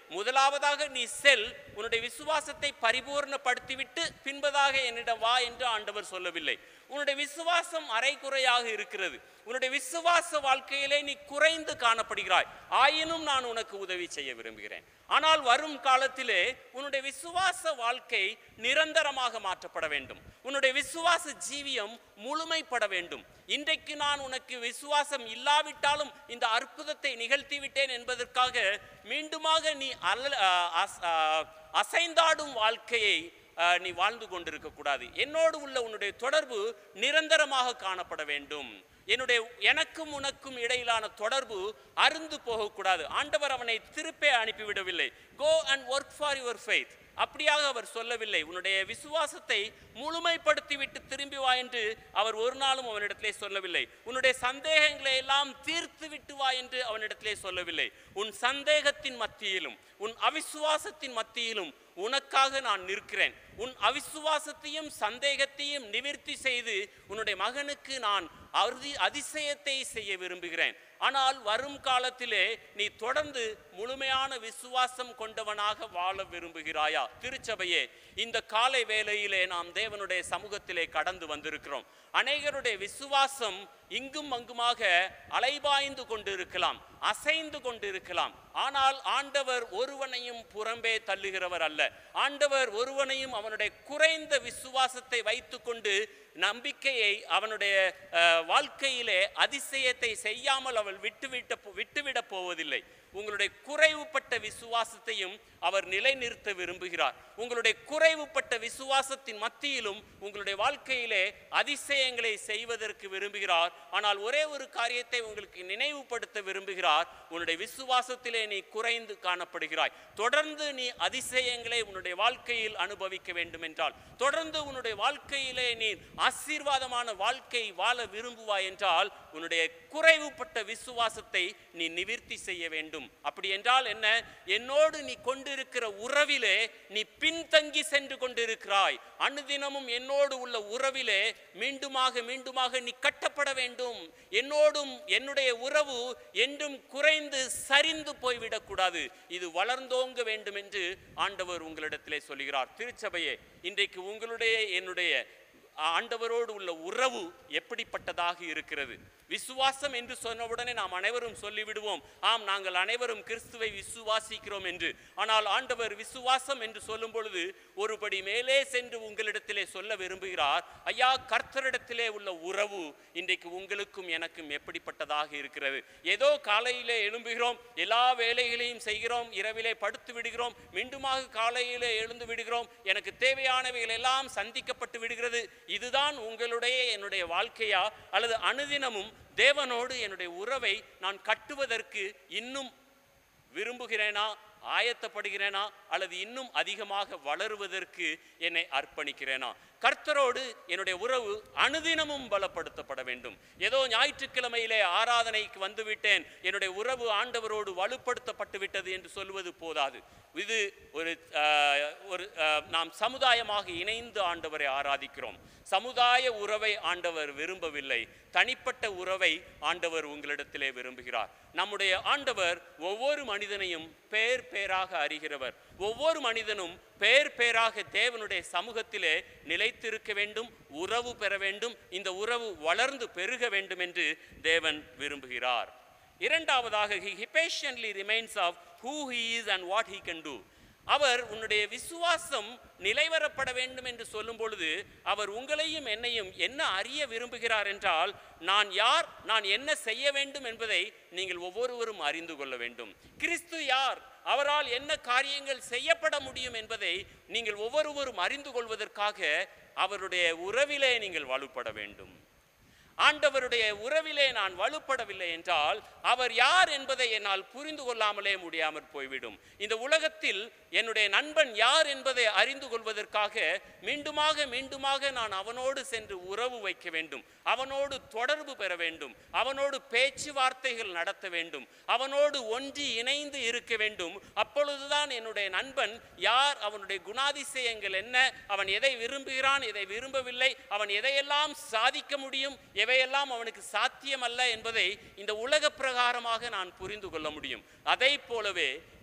முதலாவதாக நீ செல் உன்னுடைய விசுவாசத்தை பரிபூர்ணப்படுத்திவிட்டு பின்பதாக என்னிடம் வா என்று ஆண்டவர் சொல்லவில்லை உன்னுடைய விசுவாசம் அரைகுறையாக இருக்கிறது உன்னுடைய விசுவாச வாழ்க்கையிலே நீ குறைந்து காணப்படுகிறாய் ஆயினும் நான் உனக்கு உதவி செய்ய விரும்புகிறேன் ஆனால் வரும் காலத்திலே உன்னுடைய விசுவாச வாழ்க்கை நிரந்தரமாக மாற்றப்பட வேண்டும் உன்னுடைய விசுவாச ஜீவியம் முழுமைப்பட வேண்டும் இன்றைக்கு நான் உனக்கு விசுவாசம் இல்லாவிட்டாலும் இந்த அற்புதத்தை நிகழ்த்தி விட்டேன் என்பதற்காக மீண்டுமாக நீ அல்ல அஹ், அஸ்- அஹ், அசைந்தாடும் வாழ்க்கையை அஹ், நீ வாழ்ந்து கொண்டிருக்க கூடாது என்னோடு உள்ள உன்னுடைய தொடர்பு நிரந்தரமாக காணப்பட வேண்டும் என்னுடைய எனக்கும் உனக்கும் இடையிலான தொடர்பு அருந்து போகக்கூடாது ஆண்டவர் அவனை திருப்பே அனுப்பிவிடவில்லை go and work for your faith அப்படியாக அவர் சொல்லவில்லை உன்னுடைய விசுவாசத்தை முழுமைப்படுத்தி விட்டு திரும்பி வா என்று அவர் ஒரு நாளும் அவனிடத்திலே சொல்லவில்லை உன்னுடைய சந்தேகங்களை எல்லாம் தீர்த்து விட்டு வா என்று அவனிடத்திலே சொல்லவில்லை உன் சந்தேகத்தின் மத்தியிலும் உன் அவிசுவாசத்தின் மத்தியிலும் உனக்காக நான் நிற்கிறேன் உன் அவிசுவாசத்தையும் சந்தேகத்தையும் நிவர்த்தி செய்து உன்னுடைய மகனுக்கு நான் அதி அதிசயத்தை செய்ய விரும்புகிறேன் ஆனால் வரும் காலத்திலே நீ தொடர்ந்து முழுமையான விசுவாசம் கொண்டவனாக வாழ விரும்புகிறாயா திருச்சபையே இந்த காலை வேளையிலே நாம் தேவனுடைய சமூகத்திலே கடந்து வந்திருக்கிறோம் அநேகருடைய விசுவாசம் இங்கும் அங்குமாக அலைபாய்ந்து கொண்டிருக்கலாம் அசைந்து கொண்டிருக்கலாம் ஆனால் ஆண்டவர் ஒருவனையும் புறம்பே தள்ளுகிறவர் அல்ல ஆண்டவர் ஒருவனையும் அவனுடைய குறைந்த விசுவாசத்தை வைத்துக்கொண்டு நம்பிக்கையை அவனுடைய அஹ், வாழ்க்கையிலே அதிசயத்தை செய்யாமல் அவள் விட்டுவிட்ட விட்டுவிடப் போவதில்லை உங்களுடைய குறைவுபட்ட விசுவாசத்தையும் அவர் நிலைநிறுத்த விரும்புகிறார் உங்களுடைய குறைவுபட்ட விசுவாசத்தின் மத்தியிலும் உங்களுடைய வாழ்க்கையிலே அதிசயங்களை செய்வதற்கு விரும்புகிறார் ஆனால் ஒரே ஒரு காரியத்தை உங்களுக்கு நினைவுபடுத்த விரும்புகிறார் உன்னுடைய விசுவாசத்திலே நீ குறைந்து காணப்படுகிறாய் தொடர்ந்து நீ அதிசயங்களை உன்னுடைய வாழ்க்கையில் அனுபவிக்க வேண்டும் என்றால் தொடர்ந்து உன்னுடைய வாழ்க்கையிலே நீ ஆசீர்வாதமான வாழ்க்கை வாழ விரும்புவாய் என்றால் உன்னுடைய குறைவுபட்ட விசுவாசத்தை நீ நிவிர்த்தி செய்ய வேண்டும் அப்படி என்றால் என்ன என்னோடு நீ கொண்டிருக்கிற உறவிலே நீ பின்தங்கி சென்று கொண்டிருக்கிறாய் அனுதினமும் என்னோடு உள்ள உறவிலே மீண்டுமாக மீண்டுமாக நீ கட்டப்பட வேண்டும் என்னோடும் என்னுடைய உறவு என்றும் குறைந்து சரிந்து போய்விடக்கூடாது இது வளர்ந்தோங்க வேண்டும் என்று ஆண்டவர் உங்களிடத்திலே சொல்கிறார் திருச்சபையே இன்றைக்கு உங்களுடைய என்னுடைய ஆண்டவரோடு உள்ள உறவு எப்படிப்பட்டதாக இருக்கிறது விசுவாசம் என்று சொன்னவுடனே நாம் அனைவரும் சொல்லிவிடுவோம் ஆம் நாங்கள் அனைவரும் கிறிஸ்துவை விசுவாசிக்கிறோம் என்று ஆனால் ஆண்டவர் விசுவாசம் என்று சொல்லும் பொழுது ஒருபடி மேலே சென்று உங்களிடத்திலே சொல்ல விரும்புகிறார் ஐயா கர்த்தரிடத்திலே உள்ள உறவு இன்றைக்கு உங்களுக்கும் எனக்கும் எப்படிப்பட்டதாக இருக்கிறது ஏதோ காலையிலே எழும்புகிறோம் எல்லா வேலைகளையும் செய்கிறோம் இரவிலே படுத்து விடுகிறோம் மீண்டுமாக காலையிலே எழுந்து விடுகிறோம் எனக்கு தேவையானவைகள் எல்லாம் சந்திக்கப்பட்டு விடுகிறது இதுதான் உங்களுடைய என்னுடைய வாழ்க்கையா அல்லது அனுதினமும் தேவனோடு என்னுடைய உறவை நான் கட்டுவதற்கு இன்னும் விரும்புகிறேனா ஆயத்தப்படுகிறேனா அல்லது இன்னும் அதிகமாக வளருவதற்கு என்னை அர்ப்பணிக்கிறேனா கர்த்தரோடு என்னுடைய உறவு அனுதினமும் பலப்படுத்தப்பட வேண்டும் ஏதோ ஞாயிற்றுக்கிழமையிலே ஆராதனைக்கு வந்துவிட்டேன் என்னுடைய உறவு ஆண்டவரோடு வலுப்படுத்தப்பட்டு விட்டது என்று சொல்வது போதாது இது ஒரு ஆஹ், ஒரு ஆஹ், நாம் சமுதாயமாக இணைந்து ஆண்டவரை ஆராதிக்கிறோம் சமுதாய உறவை ஆண்டவர் விரும்பவில்லை தனிப்பட்ட உறவை ஆண்டவர் உங்களிடத்திலே விரும்புகிறார் நம்முடைய ஆண்டவர் ஒவ்வொரு மனிதனையும் பேர் பேராக அறிகிறவர் ஒவ்வொரு மனிதனும் பேர் பேராக தேவனுடைய சமூகத்திலே நிலைத்திருக்க வேண்டும் உறவு பெற வேண்டும் இந்த உறவு வளர்ந்து பெருக வேண்டும் என்று தேவன் விரும்புகிறார் இரண்டாவதாக he patiently remains of who he is and what he can do அவர் உன்னுடைய விசுவாசம் நிலைவரப்பட வேண்டும் என்று சொல்லும் பொழுது அவர் உங்களையும் என்னையும் என்ன அறிய விரும்புகிறார் என்றால் நான் யார் நான் என்ன செய்ய வேண்டும் என்பதை நீங்கள் ஒவ்வொருவரும் அறிந்து கொள்ள வேண்டும் கிறிஸ்து யார் அவரால் என்ன காரியங்கள் செய்யப்பட முடியும் என்பதை நீங்கள் ஒவ்வொருவரும் அறிந்து கொள்வதற்காக அவருடைய உறவிலே நீங்கள் வலுப்பட வேண்டும் ஆண்டவருடைய உறவிலே நான் வலுப்படவில்லை என்றால் அவர் யார் என்பதை என்னால் புரிந்து கொள்ளாமலே முடியாமற் போய்விடும் இந்த உலகத்தில் என்னுடைய நண்பன் யார் என்பதை அறிந்து கொள்வதற்காக மீண்டுமாக மீண்டுமாக நான் அவனோடு சென்று உறவு வைக்க வேண்டும் அவனோடு தொடர்பு பெற வேண்டும் அவனோடு பேச்சுவார்த்தைகள் நடத்த வேண்டும் அவனோடு ஒன்றி இணைந்து இருக்க வேண்டும் அப்பொழுதுதான் என்னுடைய நண்பன் யார் அவனுடைய குணாதிசயங்கள் என்ன அவன் எதை விரும்புகிறான் எதை விரும்பவில்லை அவன் எதையெல்லாம் சாதிக்க முடியும் எவையெல்லாம் அவனுக்கு சாத்தியமல்ல என்பதை இந்த உலக பிரகாரமாக நான் புரிந்து கொள்ள முடியும் அதை போலவே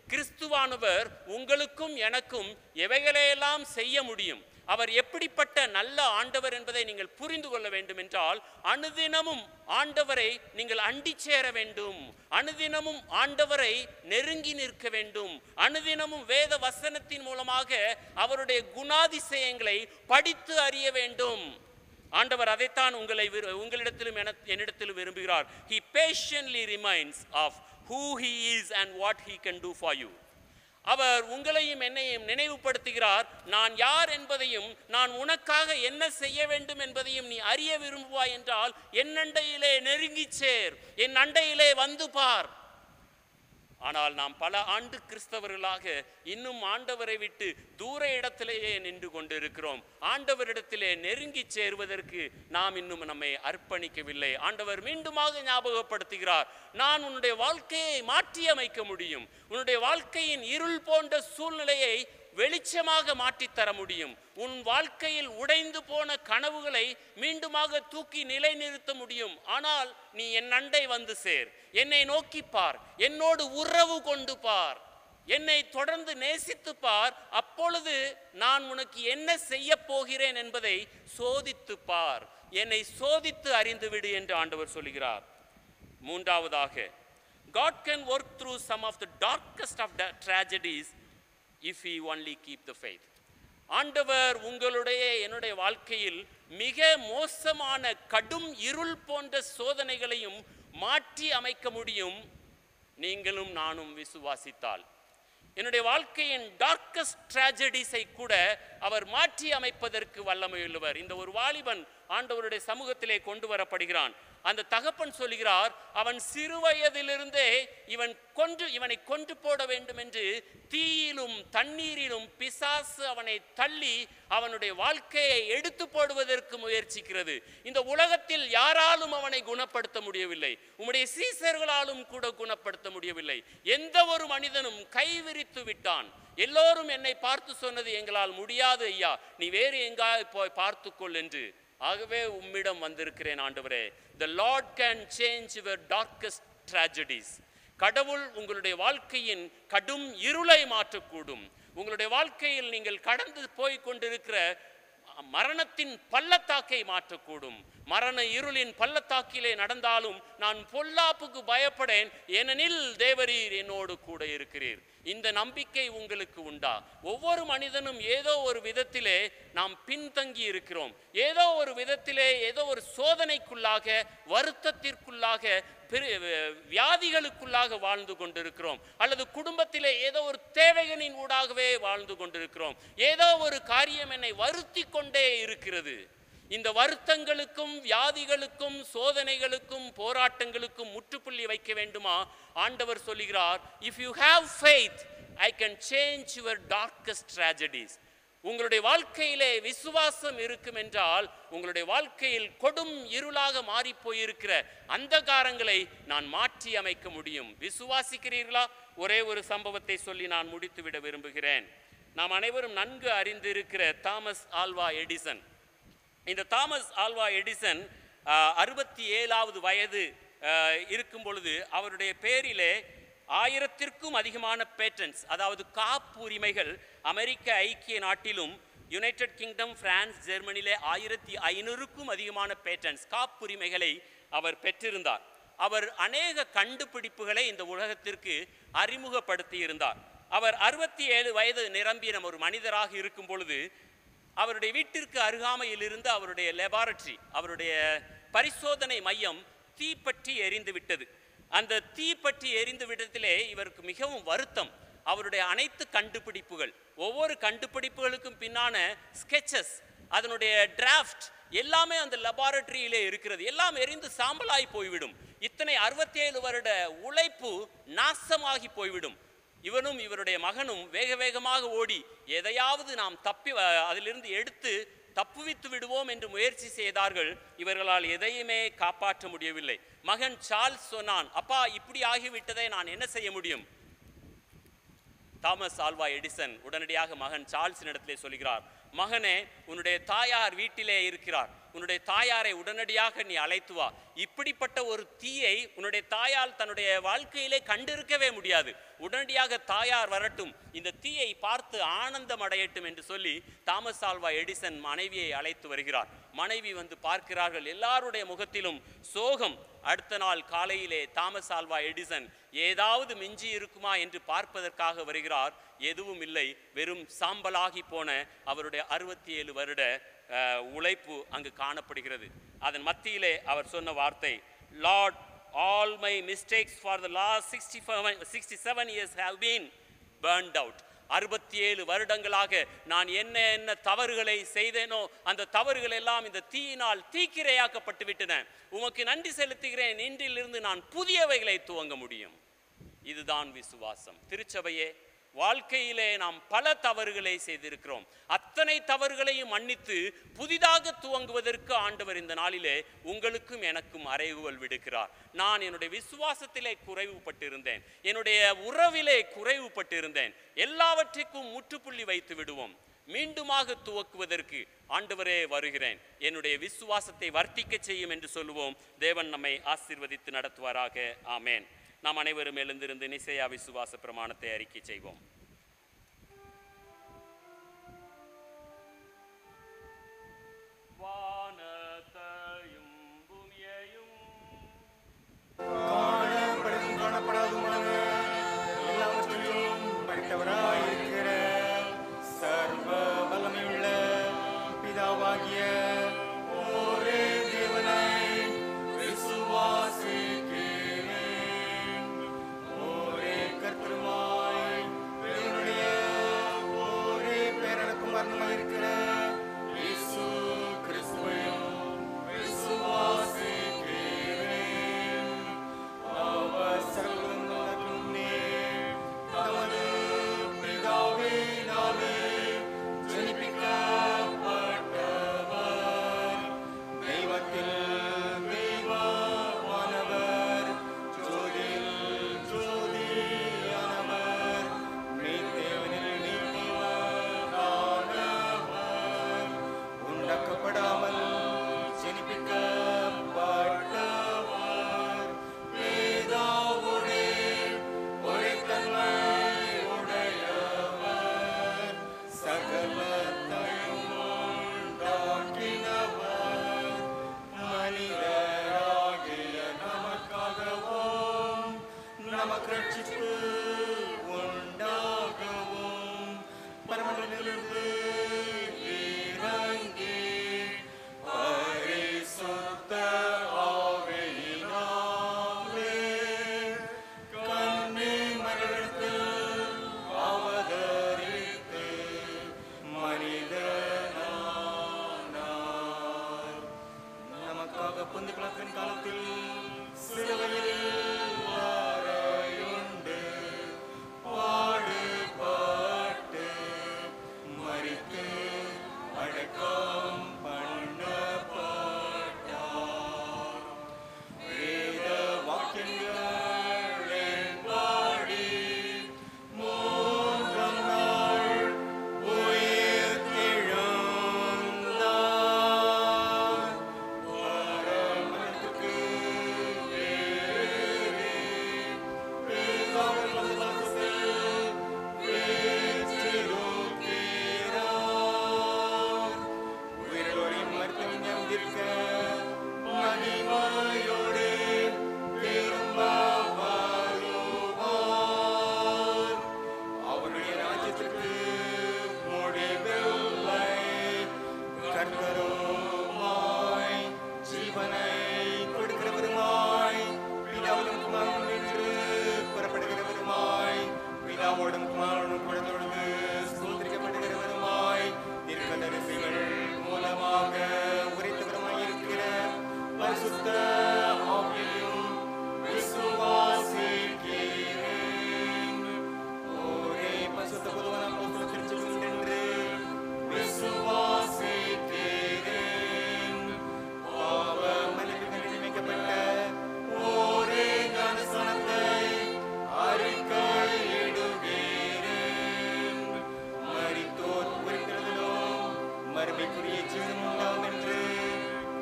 கிறிஸ்துவானவர் உங்களுக்கும் எனக்கும் எவைகளையெல்லாம் செய்ய முடியும் அவர் எப்படிப்பட்ட நல்ல ஆண்டவர் என்பதை நீங்கள் புரிந்து கொள்ள வேண்டும் என்றால் அனுதினமும் ஆண்டவரை நீங்கள் அண்டி சேர வேண்டும் அனுதினமும் ஆண்டவரை நெருங்கி நிற்க வேண்டும் அனுதினமும் வேத வசனத்தின் மூலமாக அவருடைய குணாதிசயங்களை படித்து அறிய வேண்டும் ஆண்டவர் அதைத்தான் உங்களை விரு- உங்களிடத்திலும் என- என்னிடத்திலும் விரும்புகிறார் he patiently reminds of who he is and what he can do for you அவர் உங்களையும் என்னையும் நினைவுபடுத்துகிறார் நான் யார் என்பதையும் நான் உனக்காக என்ன செய்ய வேண்டும் என்பதையும் நீ அறிய விரும்புவாய் என்றால் என் அண்டையிலே நெருங்கிச் சேர் என் அண்டையிலே வந்து பார் ஆனால் நாம் பல ஆண்டு கிறிஸ்தவர்களாக இன்னும் ஆண்டவரை விட்டு தூர இடத்திலேயே நின்று கொண்டிருக்கிறோம் ஆண்டவரிடத்திலே நெருங்கி சேருவதற்கு நாம் இன்னும் நம்மை அர்ப்பணிக்கவில்லை ஆண்டவர் மீண்டுமாக ஞாபகப்படுத்துகிறார் நான் உன்னுடைய வாழ்க்கையை மாற்றி அமைக்க முடியும் உன்னுடைய வாழ்க்கையின் இருள் போன்ற சூழ்நிலையை வெளிச்சமாக மாற்றித் தர முடியும் உன் வாழ்க்கையில் உடைந்து போன கனவுகளை மீண்டுமாக தூக்கி நிலைநிறுத்த முடியும் ஆனால் நீ என் அண்டை வந்து சேர் என்னை நோக்கி பார் என்னோடு உறவு கொண்டு பார் என்னை தொடர்ந்து நேசித்து பார் அப்பொழுது நான் உனக்கு என்ன செய்ய போகிறேன் என்பதை சோதித்து பார் என்னை சோதித்து அறிந்து விடு என்று ஆண்டவர் சொல்கிறார் மூன்றாவதாக God can work through some of the darkest of the tragedies if we only keep the faith. ஆண்டவர் உங்களுடைய என்னுடைய வாழ்க்கையில் மிக மோசமான கடும் இருள் போன்ற சோதனைகளையும் மாற்றி அமைக்க முடியும் நீங்களும் நானும் விசுவாசித்தால் என்னுடைய வாழ்க்கையின் டார்க்கஸ்ட் ட்ராஜடிஸை கூட அவர் மாற்றி அமைப்பதற்கு வல்லமையுள்ளவர் இந்த ஒரு வாலிபன் ஆண்டவருடைய சமூகத்திலே கொண்டு வரப்படுகிறான் அந்த தகப்பன் சொல்கிறார் அவன் சிறு வயதிலிருந்தே இவன் கொன்று இவனை கொன்று போட வேண்டும் என்று தீயிலும் தண்ணீரிலும் பிசாசு அவனை தள்ளி அவனுடைய வாழ்க்கையை எடுத்து போடுவதற்கு முயற்சிக்கிறது இந்த உலகத்தில் யாராலும் அவனை குணப்படுத்த முடியவில்லை உம்முடைய சீசர்களாலும் கூட குணப்படுத்த முடியவில்லை எந்த ஒரு மனிதனும் கைவிரித்து விட்டான் எல்லோரும் என்னை பார்த்து சொன்னது எங்களால் முடியாது ஐயா நீ வேறு எங்காவது போய் பார்த்துக்கொள் என்று ஆகவே உம்மிடம் வந்திருக்கிறேன் ஆண்டவரே the Lord can change your darkest tragedies கடவுள் உங்களுடைய வாழ்க்கையின் கடும் இருளை மாற்றக்கூடும் உங்களுடைய வாழ்க்கையில் நீங்கள் கடந்து போய் கொண்டிருக்கிற மரணத்தின் பள்ளத்தாக்கை மாற்றக்கூடும் மரண இருளின் பள்ளத்தாக்கிலே நடந்தாலும் நான் பொல்லாப்புக்கு பயப்படேன் ஏனெனில் தேவரீர் என்னோடு கூட இருக்கிறீர் இந்த நம்பிக்கை உங்களுக்கு உண்டா ஒவ்வொரு மனிதனும் ஏதோ ஒரு விதத்திலே நாம் பின்தங்கி இருக்கிறோம் ஏதோ ஒரு விதத்திலே ஏதோ ஒரு சோதனைக்குள்ளாக வருத்தத்திற்குள்ளாக பெரு வியாதிகளுக்குள்ளாக வாழ்ந்து கொண்டிருக்கிறோம் அல்லது குடும்பத்திலே ஏதோ ஒரு தேவைகளின் ஊடாகவே வாழ்ந்து கொண்டிருக்கிறோம் ஏதோ ஒரு காரியம் என்னை வருத்தி கொண்டே இருக்கிறது இந்த வருத்தங்களுக்கும் வியாதிகளுக்கும் சோதனைகளுக்கும் போராட்டங்களுக்கும் முற்றுப்புள்ளி வைக்க வேண்டுமா ஆண்டவர் சொல்லுகிறார் if you have faith I can change your darkest tragedies உங்களுடைய வாழ்க்கையிலே விசுவாசம் இருக்கும் என்றால் உங்களுடைய வாழ்க்கையில் கொடும் இருளாக மாறி போயிருக்கிற அந்தகாரங்களை நான் மாற்றி அமைக்க முடியும் விசுவாசிக்கிறீர்களா ஒரே ஒரு சம்பவத்தை சொல்லி நான் முடித்துவிட விரும்புகிறேன் நாம் அனைவரும் நன்கு அறிந்திருக்கிற தாமஸ் ஆல்வா எடிசன் இந்த தாமஸ் ஆல்வா எடிசன் அறுபத்தி ஏழாவது வயது ஆஹ், இருக்கும் பொழுது அவருடைய பேரிலே ஆயிரத்திற்கும் அதிகமான பேட்டன்ஸ் அதாவது காப்புரிமைகள் அமெரிக்க ஐக்கிய நாட்டிலும் யுனைடெட் கிங்டம் பிரான்ஸ் ஜெர்மனிலே ஆயிரத்தி ஐநூறுக்கும் அதிகமான பேட்டன்ஸ் காப்புரிமைகளை அவர் பெற்றிருந்தார் அவர் அநேக கண்டுபிடிப்புகளை இந்த உலகத்திற்கு அறிமுகப்படுத்தி இருந்தார் அவர் அறுபத்தி ஏழு வயது நிரம்பின ஒரு மனிதராக இருக்கும் பொழுது அவருடைய வீட்டிற்கு அருகாமையில் இருந்து அவருடைய லெபார்டரி அவருடைய பரிசோதனை மையம் தீப்பற்றி எரிந்து விட்டது அந்த தீப்பற்றி எரிந்து விட்டத்திலே இவருக்கு மிகவும் வருத்தம் அவருடைய அனைத்து கண்டுபிடிப்புகள் ஒவ்வொரு கண்டுபிடிப்புகளுக்கும் பின்னான ஸ்கெச்சஸ் அதனுடைய டிராஃப்ட் எல்லாமே அந்த லெபார்டரியிலே இருக்கிறது எல்லாம் எரிந்து சாம்பலாய் போய்விடும் இத்தனை அறுபத்தி ஏழு வருட உழைப்பு நாசமாகி போய்விடும் இவனும் இவருடைய மகனும் வேக வேகமாக ஓடி எதையாவது நாம் தப்பி அஹ், அதிலிருந்து எடுத்து தப்புவித்து விடுவோம் என்று முயற்சி செய்தார்கள் இவர்களால் எதையுமே காப்பாற்ற முடியவில்லை மகன் சார்ல்ஸ் சொன்னான் அப்பா இப்படி ஆகிவிட்டதை நான் என்ன செய்ய முடியும் தாமஸ் ஆல்வா எடிசன் உடனடியாக மகன் சார்ல்ஸின் இடத்திலே சொல்கிறார் மகனே உன்னுடைய தாயார் வீட்டிலே இருக்கிறார் உன்னுடைய தாயாரை உடனடியாக நீ அழைத்து வா இப்படிப்பட்ட ஒரு தீயை உன்னுடைய தாயால் தன்னுடைய வாழ்க்கையிலே கண்டிருக்கவே முடியாது உடனடியாக தாயார் வரட்டும் இந்த தீயை பார்த்து ஆனந்தம் அடையட்டும் என்று சொல்லி தாமஸ் ஆல்வா எடிசன் மனைவியை அழைத்து வருகிறார் மனைவி வந்து பார்க்கிறார்கள் எல்லாருடைய முகத்திலும் சோகம் அடுத்த நாள் காலையிலே தாமஸ் ஆல்வா எடிசன் ஏதாவது மிஞ்சி இருக்குமா என்று பார்ப்பதற்காக வருகிறார் எதுவும் இல்லை வெறும் சாம்பலாகி போன அவருடைய அறுபத்தி ஏழு வருட அஹ், உழைப்பு அங்கு காணப்படுகிறது அதன் மத்தியிலே அவர் சொன்ன வார்த்தை Lord all my mistakes for the last sixty sixty seven years have been burned out அறுபத்தி ஏழு வருடங்களாக நான் என்ன என்ன தவறுகளை செய்தேனோ அந்த தவறுகள் எல்லாம் இந்த தீயினால் தீக்கிரையாக்கப்பட்டு விட்டன உமக்கு நன்றி செலுத்துகிறேன் இன்றிலிருந்து நான் புதியவைகளை துவங்க முடியும் இதுதான் விசுவாசம் திருச்சபையே வாழ்க்கையிலே நாம் பல தவறுகளை செய்திருக்கிறோம் அத்தனை தவறுகளையும் மன்னித்து புதிதாக துவங்குவதற்கு ஆண்டவர் இந்த நாளிலே உங்களுக்கும் எனக்கும் அறைகூவல் விடுக்கிறார் நான் என்னுடைய விசுவாசத்திலே குறைவுபட்டிருந்தேன் என்னுடைய உறவிலே குறைவுபட்டிருந்தேன் எல்லாவற்றிற்கும் முற்றுப்புள்ளி வைத்து விடுவோம் மீண்டுமாக துவக்குவதற்கு ஆண்டவரே வருகிறேன் என்னுடைய விசுவாசத்தை வர்த்திக்க செய்யும் என்று சொல்லுவோம் தேவன் நம்மை ஆசீர்வதித்து நடத்துவாராக ஆமேன் நாம் அனைவரும் எழுந்திருந்து நிசையா விசுவாச பிரமாணத்தை அறிக்கை செய்வோம் வானத்தையும் பூமியையும் காணப்படும் காணப்படாதுமான எல்லாவற்றையும் படைத்தவராயிருக்கிற சர்வ வல்லமையுள்ள பிதாவாகிய ஒரே தேவனை விசுவாசிக்கிறேன் ஒரே கர்த்தருமாய் தேவனுடைய ஒரே பேரனுக்குமாரனுமாய் இருக்கிற இயேசு கிறிஸ்துவையும் விசுவாசிக்கிறேன் அவர் சர்வங்களுக்கும் நேர் தமது பிதாவினாலே ஜனிப்பிக்கப்பட்டவர் தெய்வத்தில் தெய்வமானவர் ஜோதியில் ஜோதியானவர் மெய்தேவனில் மெய்தேவனானவர் உண்டாக்கப்படாமல் ஜனிப்பிக்கப்பட்டவர் வேதாவுடே ஒளித்தன்மை உடையவர் சகலத்தையும் உண்டாக்கினவர் மனிதராகிய நமக்காகவும் நமக்கு ரட்சிப்பு உண்டாகவும் பரமனிலிருந்து இறங்கி பரிசுத்த ஆவியினாலே கன்னி மரணத்தில் அவதரித்து மனிதனானார் நமக்காக புந்து குலத்தின் காலத்தில் சிலுவையில் வாரையுண்டு பாடுபட்டு மரித்து அடக்கம் பண்ணப்பட்டார் வேத வாக்கியங்களின்படி மூன்றாம் நாள் உயிர் தெழுந்தார் பரமத்துக்கு வேறே பிதாவின் வலதுபுறத்தில் வீற்றிருக்கிறார். உயிரோரின் மருத்துவம் ஞாபகிருக்க மகிமையோடு திரும்ப வருவார். அவருடைய ராஜ்யத்திற்கு முடிவில்லை கர்த்தருமாய் ஜீவனை கொடுக்கிறவருமாய் பிதாவிலும் குமாரனும் என்று புறப்படுகிறவருமாய் பிதாவோடும் குமாரனும் குழந்தோடு சோதரிக்கப்படுகிறவருமாய் தீர்க்கதரிசிகள் மூலமாக உரைத்தவருமாய் இருக்கிற பரிசுத்த ஆவியையும் விசுவாசிக்கிறேன் ஒரே பரிசுத்த பொதுவான அப்போஸ்தலர் திருச்சபை உண்டென்று விசுவாசிக்கிறேன். பாவ மன்னிப்புக்கு நியமிக்கப்பட்ட ஒரே ஞானஸ்நானத்தை அறிக்கையிடுகிறேன். மரித்தோர் உயிர்த்தெழுதலும் மறுமைக்குரிய ஜீவனும் உண்டாகும் என்று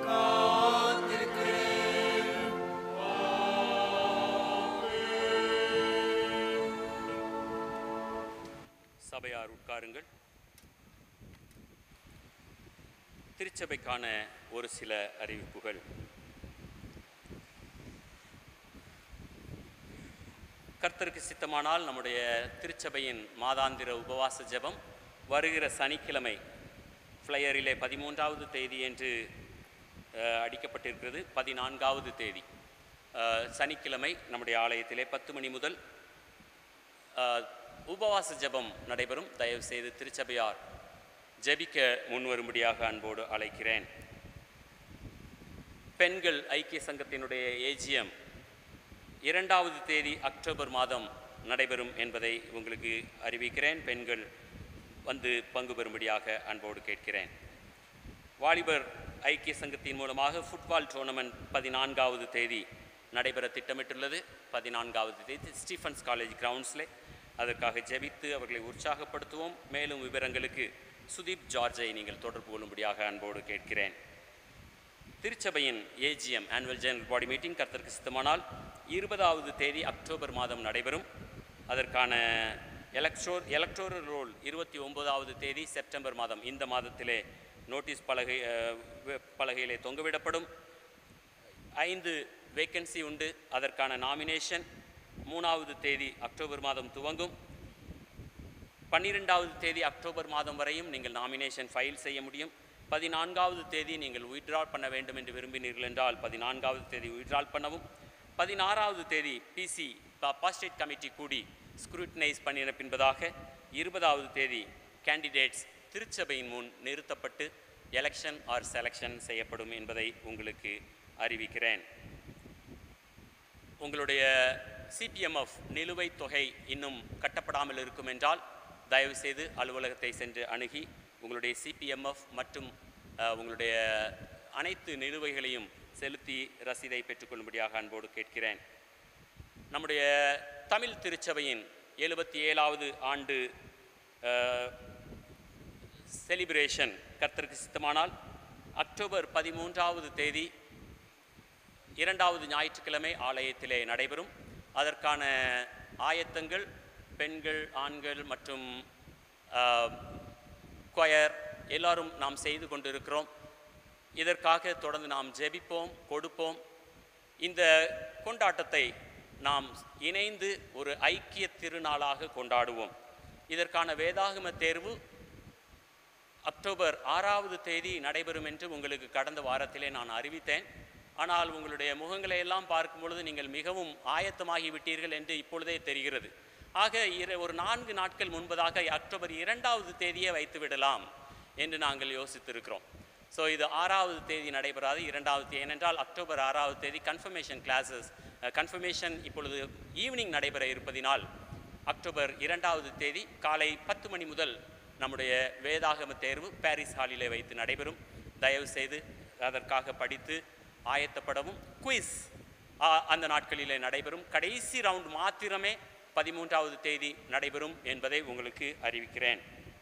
சபையார் உட்காருங்கள் திருச்சபைக்கான ஒரு சில அறிவிப்புகள் கர்த்தருக்கு சித்தமானால் நம்முடைய திருச்சபையின் மாதாந்திர உபவாச ஜெபம் வருகிற சனிக்கிழமை ஃப்ளையரிலே பதிமூன்றாவது தேதி என்று அஹ், அடிக்கப்பட்டிருக்கிறது பதினான்காவது தேதி அஹ், சனிக்கிழமை நம்முடைய ஆலயத்திலே பத்து மணி முதல் அஹ், உபவாச ஜெபம் நடைபெறும் தயவு செய்து திருச்சபையார் ஜெபிக்க முன்வரும்படியாக அன்போடு அழைக்கிறேன் பெண்கள் ஐக்கிய சங்கத்தினுடைய ஏஜிஎம் இரண்டாவது தேதி அக்டோபர் மாதம் நடைபெறும் என்பதை உங்களுக்கு அறிவிக்கிறேன் பெண்கள் வந்து பங்கு பெறும்படியாக அன்போடு கேட்கிறேன் வாலிபர் ஐக்கிய சங்கத்தின் மூலமாக ஃபுட்பால் டோர்னமெண்ட் பதினான்காவது தேதி நடைபெற திட்டமிட்டுள்ளது பதினான்காவது தேதி ஸ்டீஃபன்ஸ் காலேஜ் கிரவுண்ட்ஸில் அதற்காக ஜெபித்து அவர்களை உற்சாகப்படுத்துவோம் மேலும் விவரங்களுக்கு சுதீப் ஜார்ஜை நீங்கள் தொடர்பு கொள்ளும்படியாக அன்போடு கேட்கிறேன் திருச்சபையின் AGM annual general body meeting கர்த்தருக்கு சித்தமானால் இருபதாவது தேதி அக்டோபர் மாதம் நடைபெறும் அதற்கான எலக்ட்ரோர் எலக்ட்ரோரல் ரோல் இருபத்தி ஒன்பதாவது தேதி செப்டம்பர் மாதம் இந்த மாதத்திலே நோட்டீஸ் பலகை அஹ், வெ- பலகையிலே தொங்கவிடப்படும் ஐந்து வேக்கன்சி உண்டு அதற்கான நாமினேஷன் மூணாவது தேதி அக்டோபர் மாதம் துவங்கும் பன்னிரெண்டாவது தேதி அக்டோபர் மாதம் வரையும் நீங்கள் நாமினேஷன் ஃபைல் செய்ய முடியும் பதினான்காவது தேதி நீங்கள் வித்ட்ரால் பண்ண வேண்டும் என்று விரும்பினீர்கள் என்றால் பதினான்காவது தேதி வித்ட்ரால் பண்ணவும் பதினாறாவது தேதி பிசி பாஸ்டேட் கமிட்டி கூடி ஸ்க்ரூட்டனைஸ் பண்ணின பின்பதாக இருபதாவது தேதி கேண்டிடேட்ஸ் திருச்சபையின் முன் நிறுத்தப்பட்டு எலெக்ஷன் ஆர் செலெக்ஷன் செய்யப்படும் என்பதை உங்களுக்கு அறிவிக்கிறேன் உங்களுடைய சிபிஎம்எஃப் நிலுவைத் தொகை இன்னும் கட்டப்படாமல் இருக்கும் என்றால் தயவு செய்து அலுவலகத்தை சென்று அணுகி உங்களுடைய சிபிஎம்எஃப் மற்றும் அஹ், உங்களுடைய அனைத்து நிலுவைகளையும் செலுத்தி ரசீதை பெற்றுக்கொள்ளும்படியாக அன்போடு கேட்கிறேன் நம்முடைய தமிழ் திருச்சபையின் எழுபத்தி ஏழாவது ஆண்டு செலிப்ரேஷன் கர்த்தருக்கு சித்தமானால் அக்டோபர் பதிமூன்றாவது தேதி இரண்டாவது ஞாயிற்றுக்கிழமை ஆலயத்திலே நடைபெறும் அதற்கான ஆயத்தங்கள் பெண்கள் ஆண்கள் மற்றும் கொயர் எல்லாரும் நாம் செய்து கொண்டிருக்கிறோம் இதற்காக தொடர்ந்து நாம் ஜெபிப்போம் கொடுப்போம் இந்த கொண்டாட்டத்தை நாம் இணைந்து ஒரு ஐக்கிய திருநாளாக கொண்டாடுவோம் இதற்கான வேதாகம தேர்வு அக்டோபர் ஆறாவது தேதி நடைபெறும் என்று உங்களுக்கு கடந்த வாரத்திலே நான் அறிவித்தேன் ஆனால் உங்களுடைய முகங்களை எல்லாம் பார்க்கும் பொழுது நீங்கள் மிகவும் ஆயத்தமாகி விட்டீர்கள் என்று இப்பொழுதே தெரிகிறது ஆக இர ஒரு நான்கு நாட்கள் முன்பதாக அக்டோபர் இரண்டாவது தேதியே வைத்து விடலாம் என்று நாங்கள் யோசித்திருக்கிறோம் ஸோ இது ஆறாவது தேதி நடைபெறாது இரண்டாவது தேதி ஏனென்றால் அக்டோபர் ஆறாவது தேதி கன்ஃபர்மேஷன் கிளாஸஸ் கன்ஃபர்மேஷன் இப்பொழுது ஈவினிங் நடைபெற இருப்பதினால் அக்டோபர் இரண்டாவது தேதி காலை பத்து மணி முதல் நம்முடைய வேதாகம தேர்வு பாரிஸ் ஹாலிலே வைத்து நடைபெறும் தயவு செய்து அதற்காக படித்து ஆயத்தப்படவும் குயிஸ் அந்த நாட்களிலே நடைபெறும் கடைசி ரவுண்ட் மாத்திரமே பதிமூன்றாவது தேதி நடைபெறும் என்பதை உங்களுக்கு அறிவிக்கிறேன்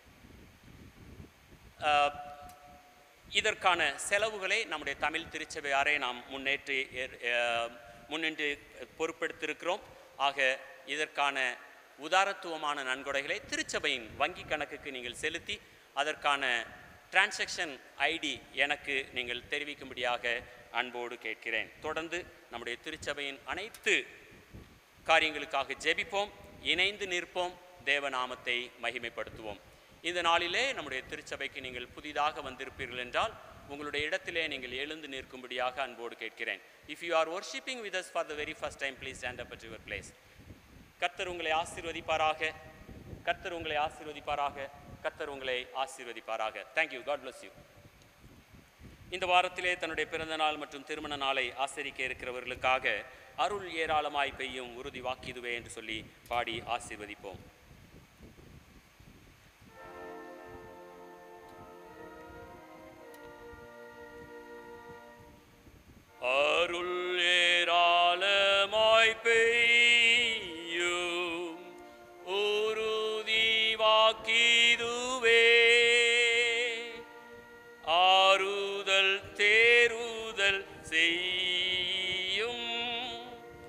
ஆஹ், இதற்கான செலவுகளை நம்முடைய தமிழ் திருச்சபையாரே நாம் முன்னேற்றி ஏற்- அஹ், முன்னின்று பொறுப்பெடுத்திருக்கிறோம் ஆக இதற்கான உதாரத்துவமான நன்கொடைகளை திருச்சபையின் வங்கி கணக்குக்கு நீங்கள் செலுத்தி அதற்கான டிரான்சாக்ஷன் ஐடி எனக்கு நீங்கள் தெரிவிக்கும்படியாக அன்போடு கேட்கிறேன் தொடர்ந்து நம்முடைய திருச்சபையின் அனைத்து காரியங்களுக்காக ஜெபிப்போம் இணைந்து நிற்போம் தேவநாமத்தை மகிமைப்படுத்துவோம் இந்த நாளிலே நம்முடைய திருச்சபைக்கு நீங்கள் புதிதாக வந்திருப்பீர்கள் என்றால் உங்களுடைய இடத்திலே நீங்கள் எழுந்து நிற்கும்படியாக அன்போடு கேட்கிறேன் if you are worshiping with us for the very first time please stand up at your place கர்த்தர் உங்களை ஆசீர்வதிப்பாராக கர்த்தர் உங்களை ஆசீர்வதிப்பாராக கர்த்தர் உங்களை ஆசீர்வதிப்பாராக தேங்க்யூ காட் bless யூ இந்த வாரத்திலே தன்னுடைய பிறந்த நாள் மற்றும் திருமண நாளை ஆசரிக்க இருக்கிறவர்களுக்காக அருள் ஏராளமாய் பெய்யும் உறுதி வாக்கிதுவே என்று சொல்லி பாடி ஆசீர்வதிப்போம் அருள் ஏராளமாய் பெய்யும் உறுதி வாக்கிதுவே ஆறுதல் தேறுதல் செய்யும்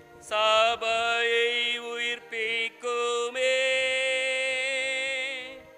சபையை உயிர்ப்பிக்குமே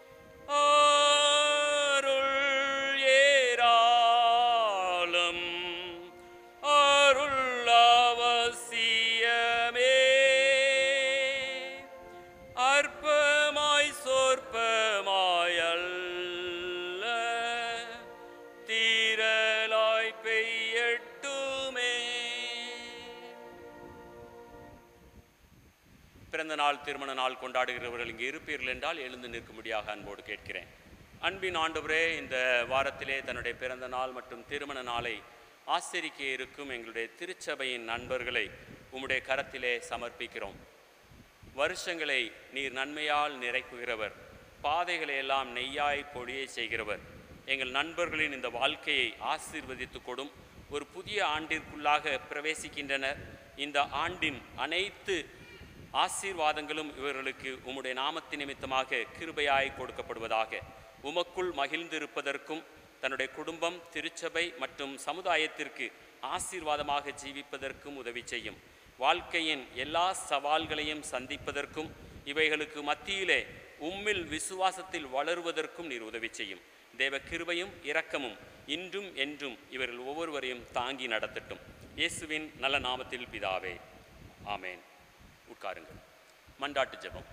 பிறந்த நாள் திருமண நாள் கொண்டாடுகிறவர்கள் இங்கே இருப்பீர்கள் என்றால் எழுந்து நிற்கும்படியாக அன்போடு கேட்கிறேன் அன்பின் ஆண்டவரே இந்த வாரத்திலே தன்னுடைய பிறந்த நாள் மற்றும் திருமண நாளை ஆசிரிக்க இருக்கும் எங்களுடைய திருச்சபையின் நண்பர்களை உம்முடைய கரத்திலே சமர்ப்பிக்கிறோம் வருஷங்களை நீர் நன்மையால் நிறைக்குகிறவர் பாதைகளை எல்லாம் நெய்யாய் பொழிய செய்கிறவர் எங்கள் நண்பர்களின் இந்த வாழ்க்கையை ஆசீர்வதித்து கொடும் ஒரு புதிய ஆண்டிற்குள்ளாக பிரவேசிக்கின்றனர் இந்த ஆண்டின் அனைத்து ஆசீர்வாதங்களும் இவர்களுக்கு உம்முடைய நாமத்தின் நிமித்தமாக கிருபையாய் கொடுக்கப்படுவதாக உமக்குள் மகிழ்ந்திருப்பதற்கும் தன்னுடைய குடும்பம் திருச்சபை மற்றும் சமுதாயத்திற்கு ஆசீர்வாதமாக ஜீவிப்பதற்கும் உதவி செய்யும் வாழ்க்கையின் எல்லா சவால்களையும் சந்திப்பதற்கும் இவைகளுக்கு மத்தியிலே உம்மில் விசுவாசத்தில் வளருவதற்கும் நீர் உதவி செய்யும் தேவ கிருபையும் இரக்கமும் இன்றும் என்றும் இவர்கள் ஒவ்வொருவரையும் தாங்கி நடத்தட்டும் இயேசுவின் நல்ல நாமத்தில் பிதாவே ஆமேன் உட்காருங்கள் மண்டாட்டு ஜெபம்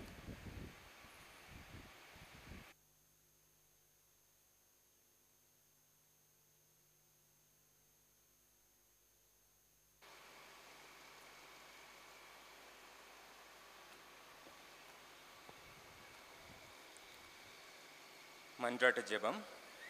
மன்றாட்டு ஜெபம்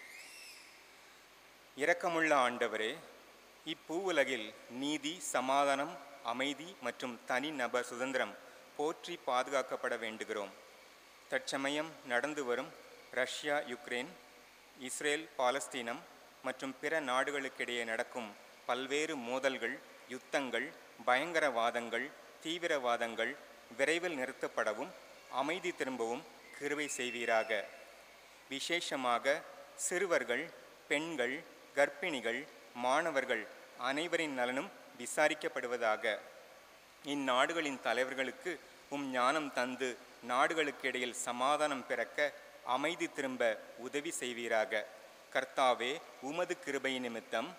இரக்கமுள்ள ஆண்டவரே இப்பூவுலகில் நீதி சமாதானம் அமைதி மற்றும் தனிநபர் சுதந்திரம் போற்றி பாதுகாக்கப்பட வேண்டுகிறோம் தற்சமயம் நடந்து வரும் ரஷ்யா யுக்ரைன் இஸ்ரேல் பாலஸ்தீனம் மற்றும் பிற நாடுகளுக்கிடையே நடக்கும் பல்வேறு மோதல்கள் யுத்தங்கள் பயங்கரவாதங்கள் தீவிரவாதங்கள் விரைவில் நிறுத்தப்படவும் அமைதி திரும்பவும் கிருபை செய்வீராக விசேஷமாக சிறுவர்கள் பெண்கள் கர்ப்பிணிகள் மாணவர்கள் அனைவரின் நலனும் விசாரிக்கப்படுவதாக இந்நாடுகளின் தலைவர்களுக்கு உம் ஞானம் தந்து நாடுகளுக்கு இடையில் சமாதானம் பிறக்க அமைதி திரும்ப உதவி செய்வீராக கர்த்தாவே உமது கிருபை நிமித்தம்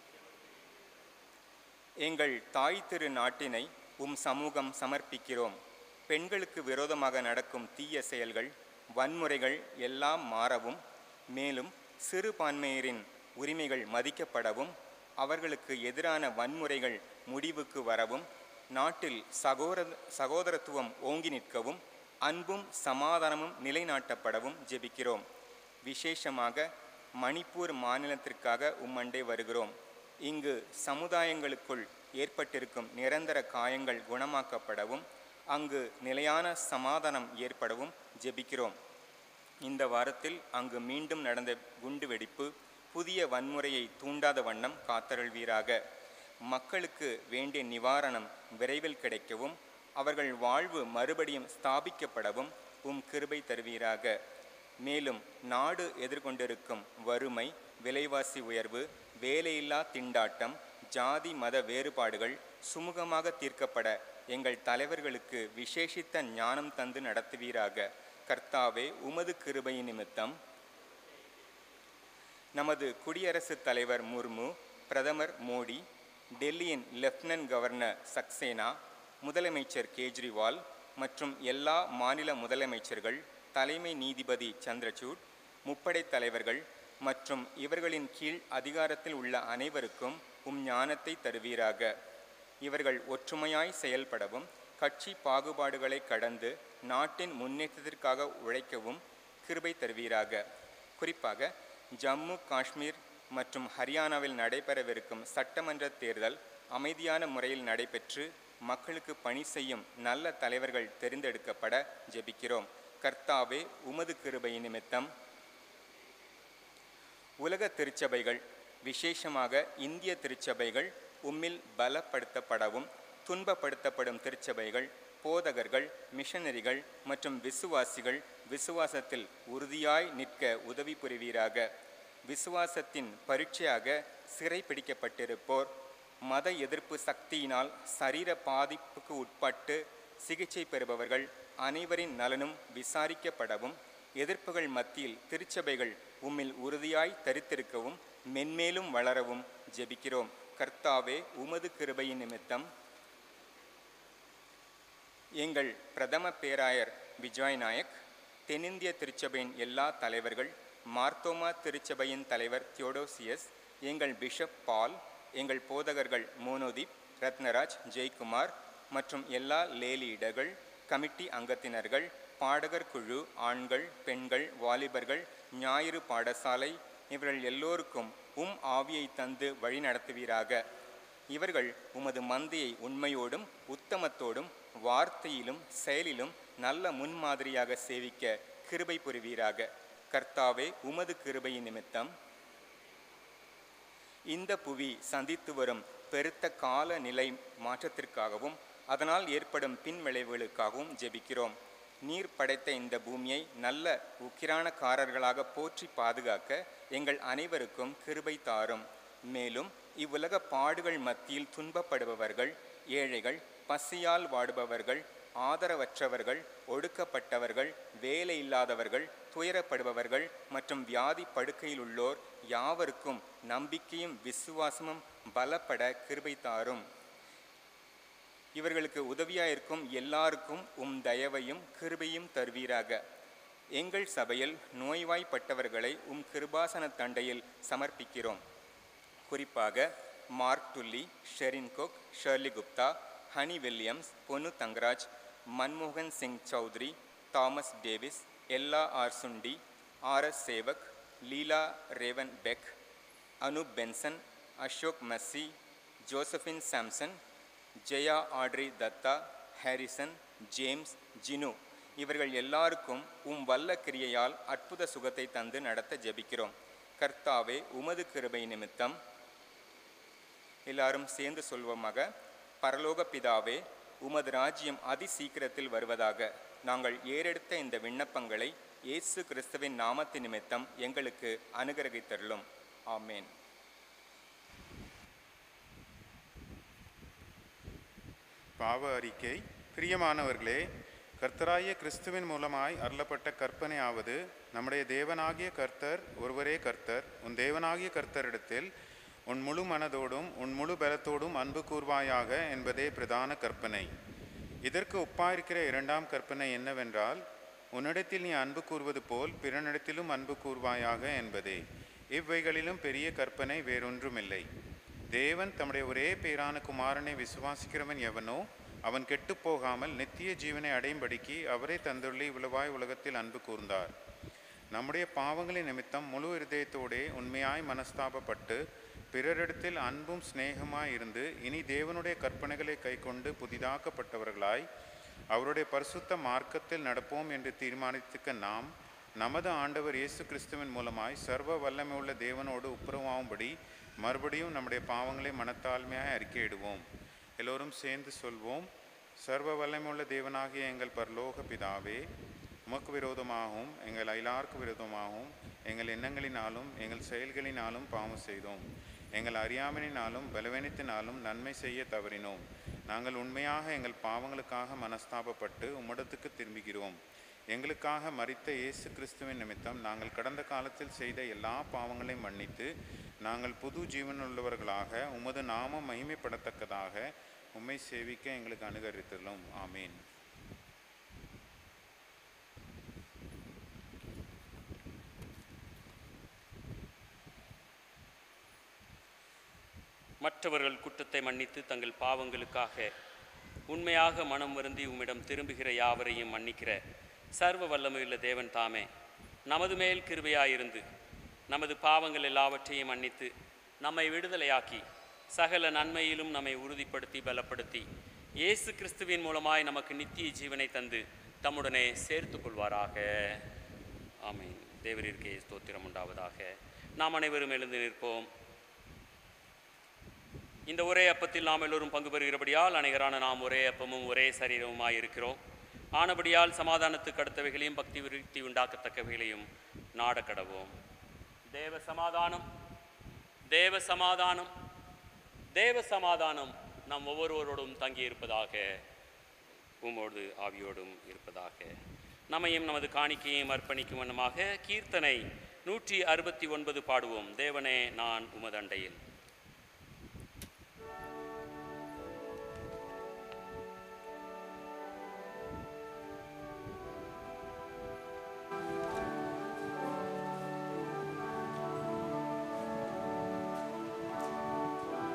எங்கள் தாய் திரு நாட்டினை உம் சமூகம் சமர்ப்பிக்கிறோம் பெண்களுக்கு விரோதமாக நடக்கும் தீய செயல்கள் வன்முறைகள் எல்லாம் மாறவும் மேலும் சிறுபான்மையரின் உரிமைகள் மதிக்கப்படவும் அவர்களுக்கு எதிரான வன்முறைகள் முடிவுக்கு வரவும் நாட்டில் சகோர சகோதரத்துவம் ஓங்கி நிற்கவும் அன்பும் சமாதானமும் நிலைநாட்டப்படவும் ஜெபிக்கிறோம் விசேஷமாக மணிப்பூர் மாநிலத்திற்காக உம்மண்டை வருகிறோம் இங்கு சமுதாயங்களுக்குள் ஏற்பட்டிருக்கும் நிரந்தர காயங்கள் குணமாக்கப்படவும் அங்கு நிலையான சமாதானம் ஏற்படவும் ஜெபிக்கிறோம் இந்த வாரத்தில் அங்கு மீண்டும் நடந்த குண்டு வெடிப்பு புதிய வன்முறையை தூண்டாத வண்ணம் காத்தருள்வீராக மக்களுக்கு வேண்டிய நிவாரணம் விரைவில் கிடைக்கவும் அவர்கள் வாழ்வு மறுபடியும் ஸ்தாபிக்கப்படவும் உம் கிருபை தருவீராக மேலும் நாடு எதிர்கொண்டிருக்கும் வறுமை விலைவாசி உயர்வு வேலையில்லா திண்டாட்டம் ஜாதி மத வேறுபாடுகள் சுமூகமாக தீர்க்கப்பட எங்கள் தலைவர்களுக்கு விசேஷித்த ஞானம் தந்து நடத்துவீராக கர்த்தாவே உமது கிருபை நிமித்தம் நமது குடியரசுத் தலைவர் முர்மு பிரதமர் மோடி டெல்லியின் லெப்டினன்ட் கவர்னர் சக்சேனா முதலமைச்சர் கேஜ்ரிவால் மற்றும் எல்லா மாநில முதலமைச்சர்கள் தலைமை நீதிபதி சந்திரசூட் முப்படைத் தலைவர்கள் மற்றும் இவர்களின் கீழ் அதிகாரத்தில் உள்ள அனைவருக்கும் உம் ஞானத்தை தருவீராக இவர்கள் ஒற்றுமையாய் செயல்படவும் கட்சி பாகுபாடுகளை கடந்து நாட்டின் முன்னேற்றத்திற்காக உழைக்கவும் கிருபை தருவீராக குறிப்பாக ஜம்மு காஷ்மீர் மற்றும் ஹரியானாவில் நடைபெறவிருக்கும் சட்டமன்ற தேர்தல் அமைதியான முறையில் நடைபெற்று மக்களுக்கு பணி செய்யும் நல்ல தலைவர்கள் தெரிந்தெடுக்கப்பட ஜெபிக்கிறோம் கர்த்தாவே உமது கிருபை நிமித்தம் உலக திருச்சபைகள் விசேஷமாக இந்திய திருச்சபைகள் உம்மில் பலப்படுத்தப்படவும் துன்பப்படுத்தப்படும் திருச்சபைகள் போதகர்கள் மிஷனரிகள் மற்றும் விசுவாசிகள் விசுவாசத்தில் உறுதியாய் நிற்க உதவி புரிவீராக விசுவாசத்தின் பரீட்சையாக சிறைப்பிடிக்கப்பட்டிருப்போர் மத எதிர்ப்பு சக்தியினால் சரீர பாதிப்புக்கு உட்பட்டு சிகிச்சை பெறுபவர்கள் அனைவரின் நலனும் விசாரிக்கப்படவும் எதிர்ப்புகள் மத்தியில் திருச்சபைகள் உம்மில் உறுதியாய் தரித்திருக்கவும் மென்மேலும் வளரவும் ஜெபிக்கிறோம் கர்த்தாவே உமது கிருபையின் நிமித்தம் எங்கள் பிரதம பேராயர் விஜய் நாயக் தென்னிந்திய திருச்சபையின் எல்லா தலைவர்கள் மார்த்தோமா திருச்சபையின் தலைவர் தியோடோசியஸ் எங்கள் பிஷப் பால் எங்கள் போதகர்கள் மோனோதீப் ரத்னராஜ் ஜெயக்குமார் மற்றும் எல்லா லேலீடர்கள் கமிட்டி அங்கத்தினர்கள் பாடகர் குழு ஆண்கள் பெண்கள் வாலிபர்கள் ஞாயிறு பாடசாலை இவர்கள் எல்லோருக்கும் உம் ஆவியை தந்து வழிநடத்துவீராக இவர்கள் உமது மந்தையை உண்மையோடும் உத்தமத்தோடும் வார்த்தையிலும் செயலிலும் நல்ல முன்மாதிரியாக சேவிக்க கிருபை புரிவீராக கர்த்தாவே உமது கிருபையின் நிமித்தம் இந்த புவி சந்தித்து வரும் பெருத்த கால நிலை மாற்றத்திற்காகவும் அதனால் ஏற்படும் பின்விளைவுகளுக்காகவும் ஜெபிக்கிறோம் நீர் படைத்த இந்த பூமியை நல்ல உக்கிரானக்காரர்களாக போற்றி பாதுகாக்க எங்கள் அனைவருக்கும் கிருபை தாரும் மேலும் இவ்வுலக பாடுகள் மத்தியில் துன்பப்படுபவர்கள் ஏழைகள் பசியால் வாடுபவர்கள் ஆதரவற்றவர்கள் ஒடுக்கப்பட்டவர்கள் வேலை இல்லாதவர்கள் துயரப்படுபவர்கள் மற்றும் வியாதி படுக்கையில் உள்ளோர் யாவருக்கும் நம்பிக்கையும் விசுவாசமும் பலப்பட கிருபை தாரும் இவர்களுக்கு உதவியாயிருக்கும் எல்லாருக்கும் உம் தயவையும் கிருபையும் தருவீராக எங்கள் சபையில் நோய்வாய்ப்பட்டவர்களை உம் கிருபாசன தண்டையில் சமர்ப்பிக்கிறோம் குறிப்பாக மார்க் துல்லி ஷெரின் கோக் Shirley Gupta Honey Williams Ponnu Thangaraj மன்மோகன் Singh Chowdhury Thomas Davis Ella R Sundi R S Sevak Leela Raven Peck Anoop Benson Ashok Massey Josephine Samson Jaya Audrey Datta Harrison James Jinu இவர்கள் எல்லாருக்கும் உம் வல்ல கிரியையால் அற்புத சுகத்தை தந்து நடத்த ஜெபிக்கிறோம் கர்த்தாவே உமது கிருபை நிமித்தம் எல்லாரும் சேர்ந்து சொல்வோமாக பரலோக பிதாவே உமது ராஜ்யம் அதி சீக்கிரத்தில் வருவதாக நாங்கள் ஏறெடுத்த இந்த விண்ணப்பங்களை இயேசு கிறிஸ்துவின் நாமத்தின் நிமித்தம் எங்களுக்கு அனுகிரகித்தருளும் ஆமேன் பாவ அறிக்கை பிரியமானவர்களே கர்த்தராகிய கிறிஸ்துவின் மூலமாய் அருளப்பட்ட கற்பனையாவது நம்முடைய தேவனாகிய கர்த்தர் ஒருவரே கர்த்தர் உன் தேவனாகிய கர்த்தரிடத்தில் உன் முழு மனதோடும் உன் முழு பலத்தோடும் அன்பு கூர்வாயாக என்பதே பிரதான கற்பனை இதற்கு ஒப்பாயிருக்கிற இரண்டாம் கற்பனை என்னவென்றால் உன்னிடத்தில் நீ அன்பு கூர்வது போல் பிறனிடத்திலும் அன்பு கூர்வாயாக என்பதே இவ்வைகளிலும் பெரிய கற்பனை வேறொன்றுமில்லை தேவன் தம்முடைய ஒரே பேரான குமாரனை விசுவாசிக்கிறவன் எவனோ அவன் கெட்டுப் போகாமல் நித்திய ஜீவனை அடையும்படிக்கு அவரே தந்துள்ளி இவ்வளவாய் உலகத்தில் அன்பு கூர்ந்தார் நம்முடைய பாவங்களின் நிமித்தம் முழு இருதயத்தோடே உண்மையாய் மனஸ்தாபப்பட்டு பிறரிடத்தில் அன்பும் சிநேகமாய் இருந்து இனி தேவனுடைய கற்பனைகளை கைக்கொண்டு புதிதாக்கப்பட்டவர்களாய் அவருடைய பரிசுத்த மார்க்கத்தில் நடப்போம் என்று தீர்மானித்துக்க நாம் நமது ஆண்டவர் இயேசு கிறிஸ்துவின் மூலமாய் சர்வ வல்லமையுள்ள தேவனோடு ஒப்புரவாகும்படி மறுபடியும் நம்முடைய பாவங்களை மனத்தாழ்மையாய் அறிக்கையிடுவோம் எல்லோரும் சேர்ந்து சொல்வோம் சர்வ வல்லமையுள்ள தேவனாகிய எங்கள் பரலோக பிதாவே உமக்கு விரோதமாகவும் எங்கள் அயலாருக்கு விரோதமாகவும் எங்கள் எண்ணங்களினாலும் எங்கள் செயல்களினாலும் பாவம் செய்தோம் எங்கள் அறியாமையினாலும் பலவீனத்தினாலும் நன்மை செய்ய தவறினோம் நாங்கள் உண்மையாக எங்கள் பாவங்களுக்காக மனஸ்தாபப்பட்டு உம்மிடத்துக்கு திரும்புகிறோம் எங்களுக்காக மரித்த இயேசு கிறிஸ்துவின் நிமித்தம் நாங்கள் கடந்த காலத்தில் செய்த எல்லா பாவங்களையும் மன்னித்து நாங்கள் புது ஜீவனுள்ளவர்களாக உமது நாமம் மகிமைப்படத்தக்கதாக உம்மை சேவிக்க எங்களுக்கு அனுகரித்துள்ளோம் ஆமீன் மற்றவர்கள் குற்றத்தை மன்னித்து தங்கள் பாவங்களுக்காக உண்மையாக மனம் வருந்தி உம்மிடம் திரும்புகிற யாவரையும் மன்னிக்கிற சர்வ வல்லமையுள்ள தேவன் தாமே நமது மேல் கிருபையாயிருந்து நமது பாவங்கள் எல்லாவற்றையும் மன்னித்து நம்மை விடுதலையாக்கி சகல நன்மையிலும் நம்மை உறுதிப்படுத்தி பலப்படுத்தி இயேசு கிறிஸ்துவின் மூலமாய் நமக்கு நித்திய ஜீவனை தந்து தம்முடனே சேர்த்து கொள்வாராக ஆமென் தேவரிற்கே ஸ்தோத்திரம் உண்டாவதாக நாம் அனைவரும் எழுந்து நிற்போம் இந்த ஒரே அப்பத்தில் நாம் எல்லோரும் பங்கு பெறுகிறபடியால் அனைவரான நாம் ஒரே அப்பமும் ஒரே சரீரமுமாய் இருக்கிறோம் ஆனபடியால் சமாதானத்துக்கு அடுத்தவைகளையும் பக்தி விருத்தி உண்டாக்கத்தக்கவைகளையும் நாட கடவோம் தேவ சமாதானம் தேவ சமாதானம் தேவ சமாதானம் நம் ஒவ்வொருவரோடும் தங்கி இருப்பதாக உமோடு ஆவியோடும் இருப்பதாக நம்மையும் நமது காணிக்கையும் அர்ப்பணிக்கும் வண்ணமாக கீர்த்தனை நூற்றி அறுபத்தி ஒன்பது பாடுவோம் தேவனே நான் உமதண்டையில்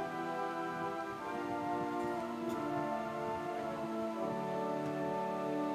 ஆ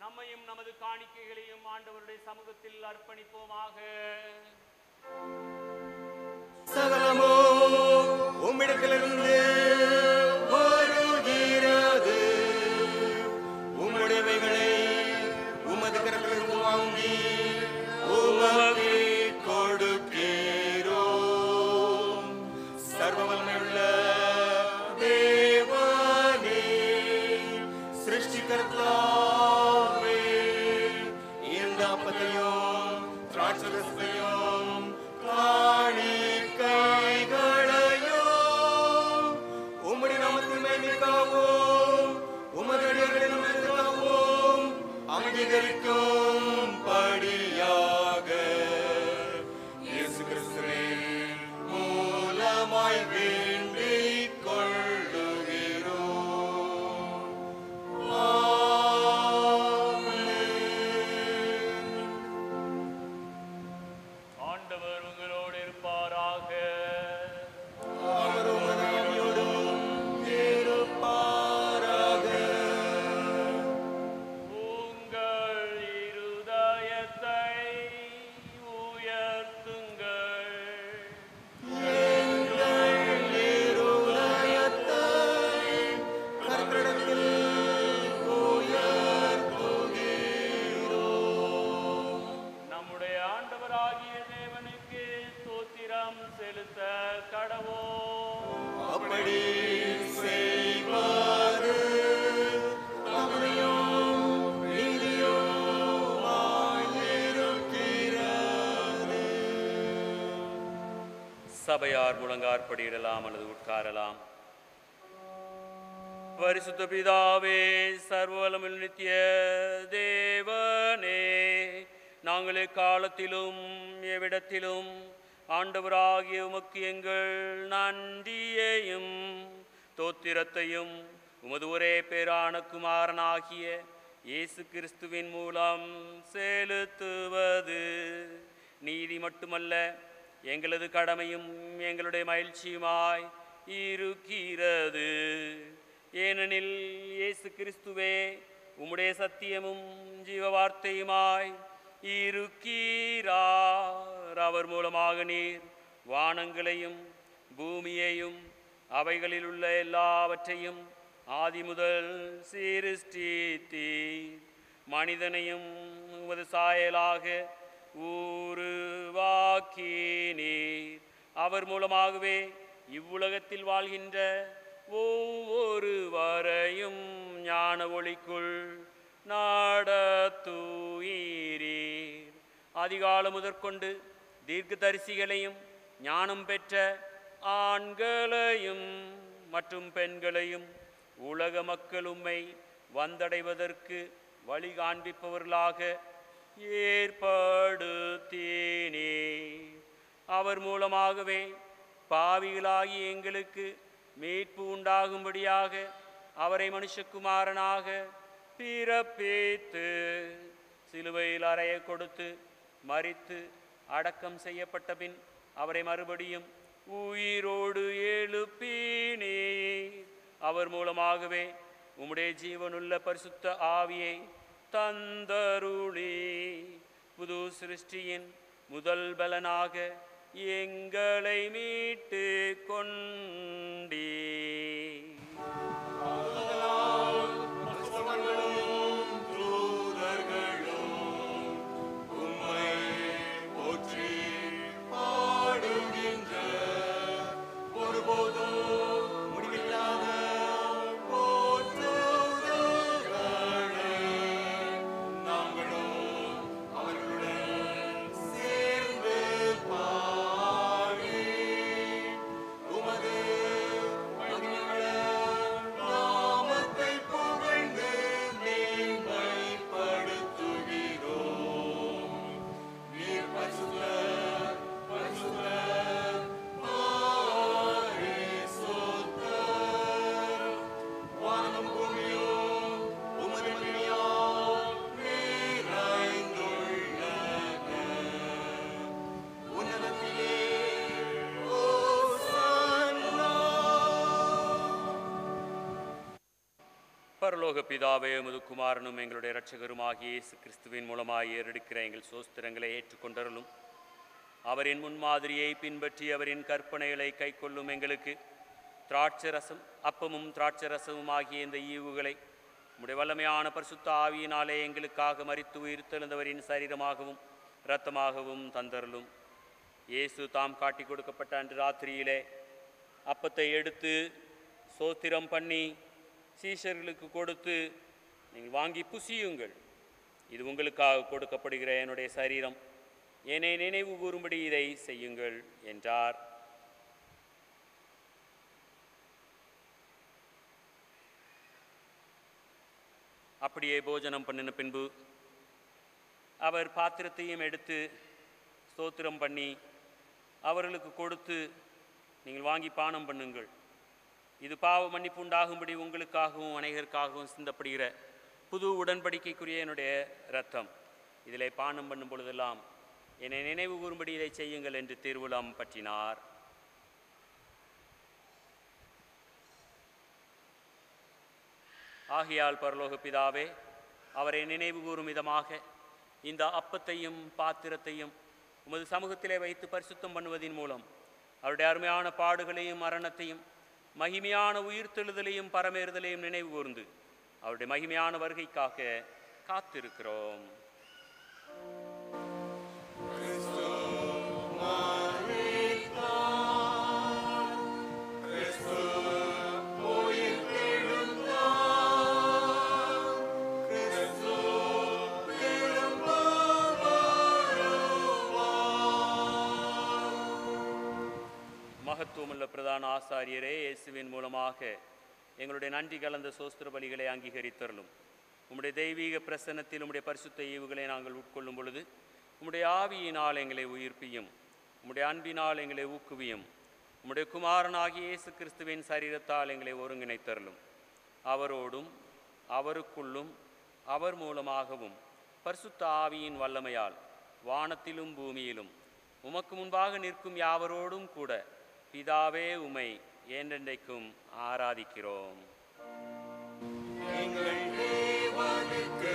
நம்மையும் நமது காணிக்கைகளையும் ஆண்டவருடைய சமூகத்தில் அர்ப்பணிப்போமாக சகலமோ உம்மிடத்திலிருந்து வருகிறது உம்முடையவைகளை உமது கரத்திலிருந்து வாங்கி உமக்கு கொடுக்கிறோம் சர்வ வல்லமையுள்ள தேவனே சிருஷ்டிகர்த்தாவே இந்த அப்பத்தையும் திராட்சரசத்தையும் காணிக்கைகளையும் உம்முடைய நாமத்தின் மேன்மைக்காகவும் உமது அடியார்களின் நலனுக்காகவும் அங்கீகரிக்கும் படியாக இயேசு கிறிஸ்துவின் மூலமாய் வேண்டிக் கொள்ளுகிறோம் ஆமென். ஆண்டவர் உங்களோடு இருப்பாராக அவர் உமது ஆவியோடும் இருப்பாராக. உங்கள் இருதயத்தை உயர்த்துங்கள் எங்கள் இருதயத்தை கர்த்தரிடத்தில் உயர்த்துகிறோம். நம்முடைய ஆண்டவராகிய தேவனுக்கு ஸ்தோத்திரம் செலுத்த கடவோம் அப்படி செய்வது தகுதியும் நீதியுமாயிருக்கிறது. சபையார் முழங்காற்படியிடலாம் அல்லது உட்காரலாம் பரிசுத்த பிதாவே சர்வலமில் நித்திய தேவனே நாங்கள் எக்காலத்திலும் எவ்விடத்திலும் ஆண்டவராகிய உமக்கு எங்கள் நன்றியையும் தோத்திரத்தையும் உமது ஒரே பேரான குமாரனாகிய இயேசு கிறிஸ்துவின் மூலம் செலுத்துவது நீதி மட்டுமல்ல எங்களது கடமையும் எங்களுடைய மகிழ்ச்சியுமாய் இருக்கிறது ஏனெனில் இயேசு கிறிஸ்துவே உம்முடைய சத்தியமும் ஜீவ வார்த்தையுமாய் இருக்கிறார் அவர் மூலமாக நீர் வானங்களையும் பூமியையும் அவைகளில் உள்ள எல்லாவற்றையும் ஆதி முதல் சீருஷ்டித்தீர் மனிதனையும் உமது சாயலாக உருவாக்கினீர் அவர் மூலமாகவே இவ்வுலகத்தில் வாழ்கின்ற ஒவ்வொருவரையும் ஞான ஒளிக்குள் நாடத்துயிரீர் அதிகாலம் முதற்கொண்டு தீர்க்கதரிசிகளையும் ஞானம் பெற்ற ஆண்களையும் மற்றும் பெண்களையும் உலக மக்கள் உம்மை வந்தடைவதற்கு வழி காண்பிப்பவர்களாக ஏற்படுத்தினே அவர் மூலமாகவே பாவிகளாகி எங்களுக்கு மீட்பு உண்டாகும்படியாக அவரை மனுஷகுமாரனாக பிறப்பித்து சிலுவையில் அறைய கொடுத்து மரித்து அடக்கம் செய்யப்பட்ட பின் அவரை மறுபடியும் உயிரோடு எழுப்பினே அவர் மூலமாகவே உம்முடைய ஜீவனுள்ள பரிசுத்த ஆவியை தந்தருளி புது சிருஷ்டியின் முதல் பலனாக எங்களை மீட்டு கொண்டே உம்மை போற்றி பாடுகின்ற ஒருபோதும் முடிவில்லாத போற்றுதல்களை நாங்களும் அவர்களுடன் சேர்ந்து பாடி உமது மகிமையுள்ள பரலோக பிதாவே உமது குமாரனும் எங்களுடைய இரட்சகருமாகிய இயேசு கிறிஸ்துவின் மூலமாய் ஏறெடுக்கிற எங்கள் சோஸ்திரங்களை ஏற்றுக்கொண்டருளும் அவரின் முன்மாதிரியை பின்பற்றி அவரின் கற்பனைகளை கைக்கொள்ளும் எங்களுக்கு திராட்சரசம் அப்பமும் திராட்சரசமும் ஆகிய இந்த ஈவுகளை உம்முடைய வல்லமையான பரிசுத்த ஆவியினாலே எங்களுக்காக மரித்து உயிர்த்தெழுந்தவரின் சரீரமாகவும் இரத்தமாகவும் தந்தருளும் இயேசு தாம் காட்டி கொடுக்கப்பட்ட அன்று ராத்திரியிலே அப்பத்தை எடுத்து சோத்திரம் பண்ணி சீஷர்களுக்கு கொடுத்து நீங்கள் வாங்கி புசியுங்கள் இது உங்களுக்காக கொடுக்கப்படுகிற என்னுடைய சரீரம் என்னை நினைவு கூறும்படி இதை செய்யுங்கள் என்றார் அப்படியே போஜனம் பண்ணின பின்பு அவர் பாத்திரத்தையும் எடுத்து ஸ்தோத்திரம் பண்ணி அவர்களுக்கு கொடுத்து நீங்கள் வாங்கி பானம் பண்ணுங்கள் இது பாவ மன்னிப்பு உண்டாகும்படி உங்களுக்காகவும் அனைவருக்காகவும் சிந்தப்படுகிற புது உடன்படிக்கைக்குரிய என்னுடைய இரத்தம் இதிலே பானம் பண்ணும் பொழுதெல்லாம் என்னை நினைவு கூறும்படி இதை செய்யுங்கள் என்று திருவிழம் பற்றினார் ஆகையால் பரலோக பிதாவே அவரை நினைவு கூறும் விதமாக இந்த அப்பத்தையும் பாத்திரத்தையும் உமது சமூகத்திலே வைத்து பரிசுத்தம் பண்ணுவதின் மூலம் அவருடைய அருமையான பாடுகளையும் மரணத்தையும் மகிமையான உயிர்த்தெழுதலையும் பரமேறுதலையும் நினைவு கூர்ந்து அவருடைய மகிமையான வருகைக்காக காத்திருக்கிறோம் மகத்துவமுள்ள பிரதான ஆசாரியரே இயேசுவின் மூலமாக எங்களுடைய நன்றி கலந்த சோஸ்திர பலிகளை அங்கீகரித்தருளும் உம்முடைய தெய்வீக பிரசன்னத்தில் உம்முடைய பரிசுத்த ஈவுகளை நாங்கள் உட்கொள்ளும் பொழுது உம்முடைய ஆவியினால் எங்களை உயிர்ப்பியும் உம்முடைய அன்பினால் எங்களை ஊக்குவியும் உம்முடைய குமாரனாகிய இயேசு கிறிஸ்துவின் சரீரத்தால் எங்களை ஒருங்கிணைத்தருளும் அவரோடும் அவருக்குள்ளும் அவர் மூலமாகவும் பரிசுத்த ஆவியின் வல்லமையால் வானத்திலும் பூமியிலும் உமக்கு முன்பாக நிற்கும் யாவரோடும் கூட பிதாவே உமை என்றென்றைக்கும் ஆராதிக்கிறோம் எங்கள் தேவனுக்கு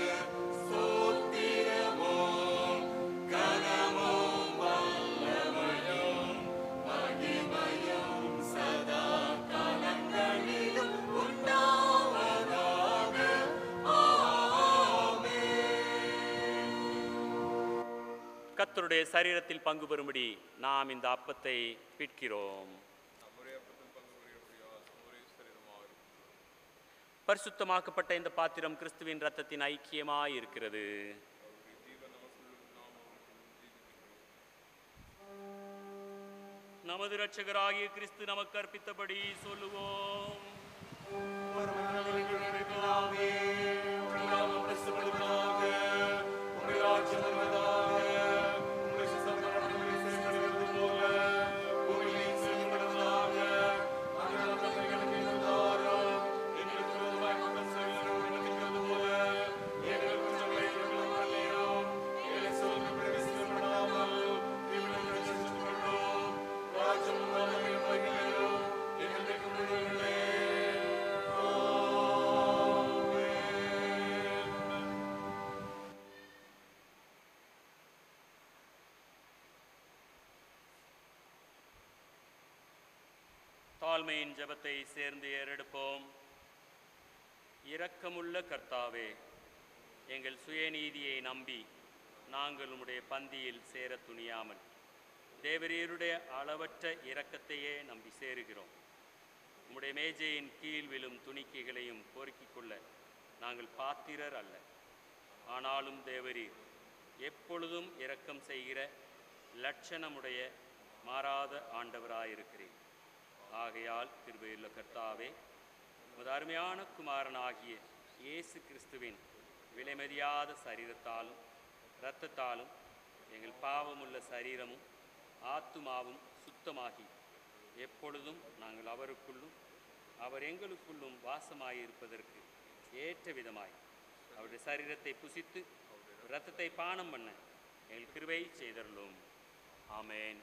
ஸ்தோத்திரமும் கனமும் வல்லமையும் மகிமையும் சதா காலங்களிலும் உண்டாவதாக ஆமென் கர்த்தருடைய சரீரத்தில் பங்கு பெறும்படி நாம் இந்த அப்பத்தை பிற்கிறோம் பரிசுத்தமாக்கப்பட்ட இந்த பாத்திரம் கிறிஸ்துவின் இரத்தத்தின் ஐக்கியமாய் இருக்கிறது நமது இரட்சகராகிய கிறிஸ்து நமக்கு அர்ப்பித்தபடி சொல்லுவோம் பிதாவே, உம்முடைய நாமம் பரிசுத்தப்படுவதாக, உம்முடைய ராஜ்யம் வருவதாக, உம்முடைய சித்தம் பரலோகத்தில் செய்யப்படுகிறது போல, பூமியிலும் செய்யப்படுவதாக. அன்றாட எங்களுக்கு இன்று தாரும். எங்களுக்கு விரோதமாய் குற்றம் செய்கிறவர்களை மன்னிக்கிறது போல, எங்கள் குற்றங்களை எங்களுக்கு மன்னியும். எங்களை சோதனைக்கு பிரவேசிக்கப்படாமல், தீமையிலிருந்து ரட்சித்துக் கொள்ளும். ராஜ்யமும் வல்லமையும் மகிமையும் என்றென்றைக்கும் உள்ளவர்களே. தாழ்மையின் ஜெபத்தை சேர்ந்து ஏறெடுப்போம் இரக்கமுள்ள கர்த்தாவே எங்கள் சுயநீதியை நம்பி நாங்கள் உம்முடைய பந்தியில் சேர துணியாமல் தேவரீருடைய அளவற்ற இரக்கத்தையே நம்பி சேருகிறோம் உம்முடைய மேஜையின் கீழ் விழும் துணிக்கைகளையும் பொறுக்கிக் கொள்ள நாங்கள் பாத்திரர் அல்ல ஆனாலும் தேவரீர் எப்பொழுதும் இரக்கம் செய்கிற லட்சணமுடைய மாறாத ஆண்டவராயிருக்கிறீர் ஆகையால் கிருபையுள்ள கர்த்தாவே உமது அருமையான குமாரனாகிய இயேசு கிறிஸ்துவின் விலைமதியாத சரீரத்தாலும் இரத்தத்தாலும் எங்கள் பாவமுள்ள சரீரமும் ஆத்துமாவும் சுத்தமாகி எப்பொழுதும் நாங்கள் அவருக்குள்ளும் அவர் எங்களுக்குள்ளும் வாசமாயிருப்பதற்கு ஏற்ற விதமாய் அவருடைய சரீரத்தை புசித்து இரத்தத்தை பானம் பண்ண எங்கள் கிருபை செய்தருளும் ஆமென்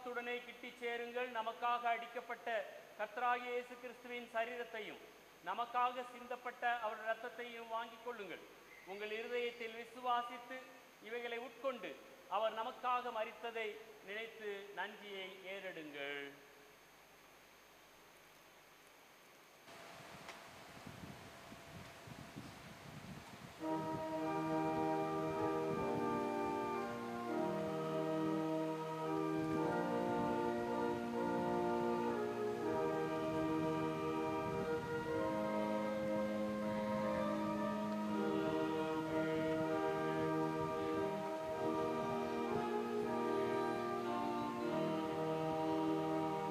விசுவாசத்துடனே கிட்டிச் சேருங்கள் நமக்காக அடிக்கப்பட்ட கர்த்தராகிய இயேசு கிறிஸ்துவின் சரீரத்தையும் நமக்காக சிந்தப்பட்ட அவர் இரத்தத்தையும் வாங்கிக் கொள்ளுங்கள் உங்கள் இருதயத்தில் விசுவாசித்து இவைகளை உட்கொண்டு அவர் நமக்காக மரித்ததை நினைத்து நன்றியை ஏறெடுங்கள் ஆமென்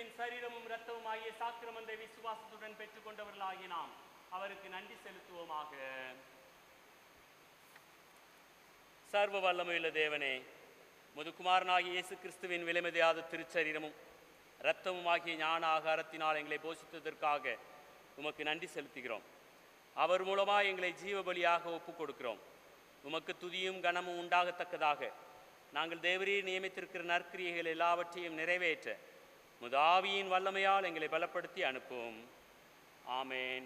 கிறிஸ்துவின் சரீரமும் இரத்தமும் ஆகிய சாக்கிரமந்தை விசுவாசத்துடன் பெற்றுக்கொண்டவர்களாகிய நாம் அவருக்கு நன்றி செலுத்துவோமாக சர்வ வல்லமையுள்ள தேவனே முதுகுமாரனாகிய இயேசு கிறிஸ்துவின் விலைமதியாத திருச்சரீரமும் இரத்தமும் ஆகிய ஞான ஆகாரத்தினால் எங்களை போஷித்ததற்காக உமக்கு நன்றி செலுத்துகிறோம் அவர் மூலமாக எங்களை ஜீவ பலியாக ஒப்புக் கொடுக்கிறோம் உமக்கு துதியும் கனமும் உண்டாகத்தக்கதாக நாங்கள் தேவரீர் நியமித்திருக்கிற நற்கிரியைகள் எல்லாவற்றையும் நிறைவேற்ற முதாவியின் வல்லமையால் எங்களை பலப்படுத்தி அனுப்பும் ஆமேன்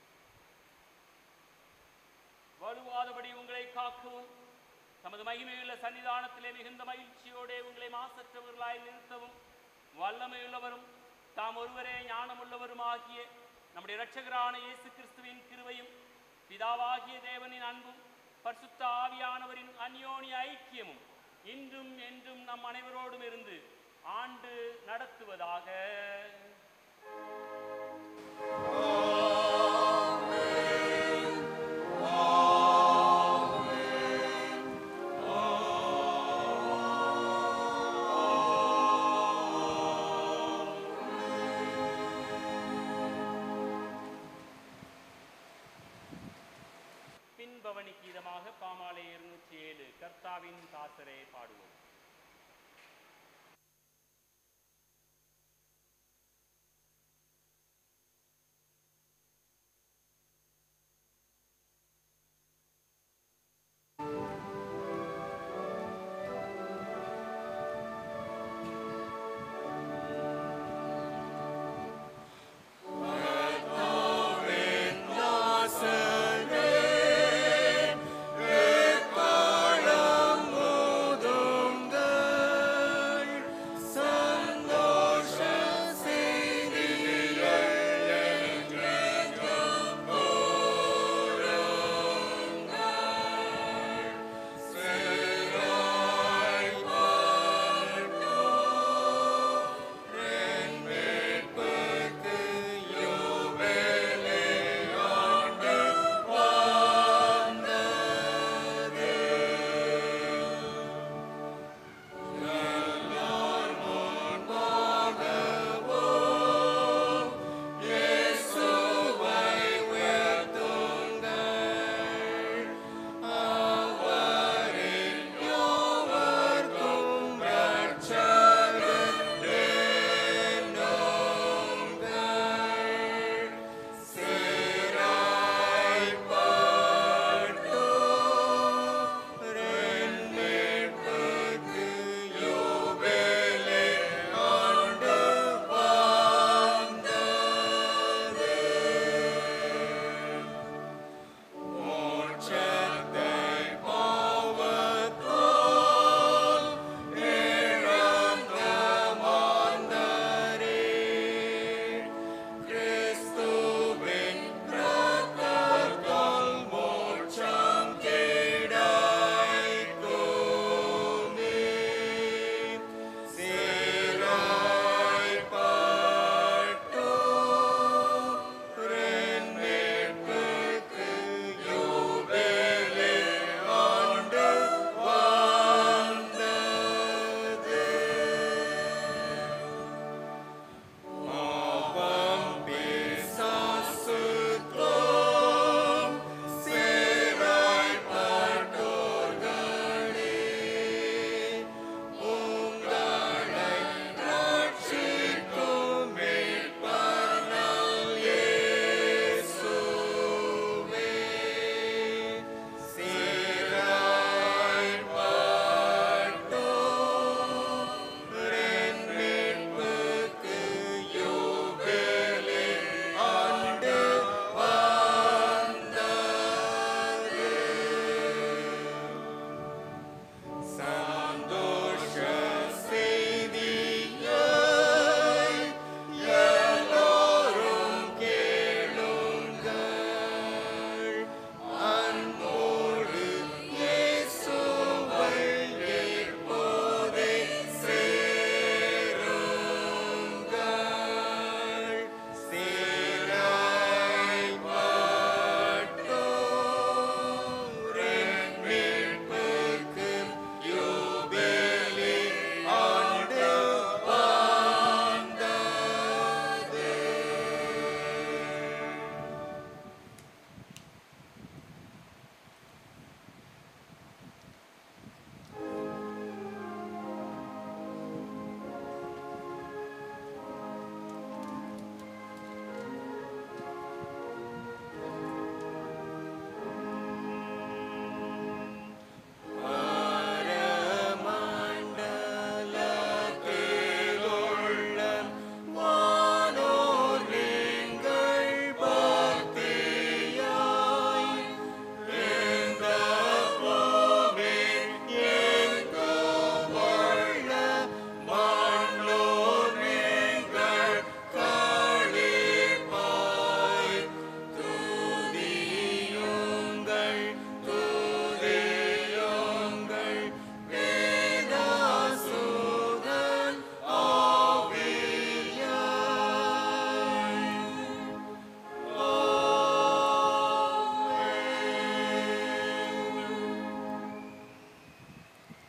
வலுவாதபடி உங்களை காக்கவும் தமது மகிமையுள்ள சன்னிதானத்திலே மிகுந்த மகிழ்ச்சியோடே உங்களை மாசற்றவர்களாய் நிறுத்தவும் வல்லமையுள்ளவரும் தாம் ஒருவரே ஞானமுள்ளவரும் ஆகிய நம்முடைய இரட்சகரான இயேசு கிறிஸ்துவின் கிருபையும் பிதாவாகிய தேவனின் அன்பும் பரிசுத்த ஆவியானவரின் அந்யோன்ய ஐக்கியமும் இன்றும் என்றும் நம் அனைவரோடும் இருந்து ஆண்டு நடத்துவதாக பின்பவனி கீதமாக பாமாலை இருநூற்றி ஏழு கர்த்தாவின் தாசரே பாடுவோம் பழம்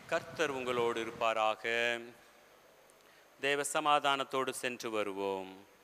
கர்த்தர் உங்களோடு இருப்பாராக தேவ சமாதானத்தோடு சென்று வருவோம்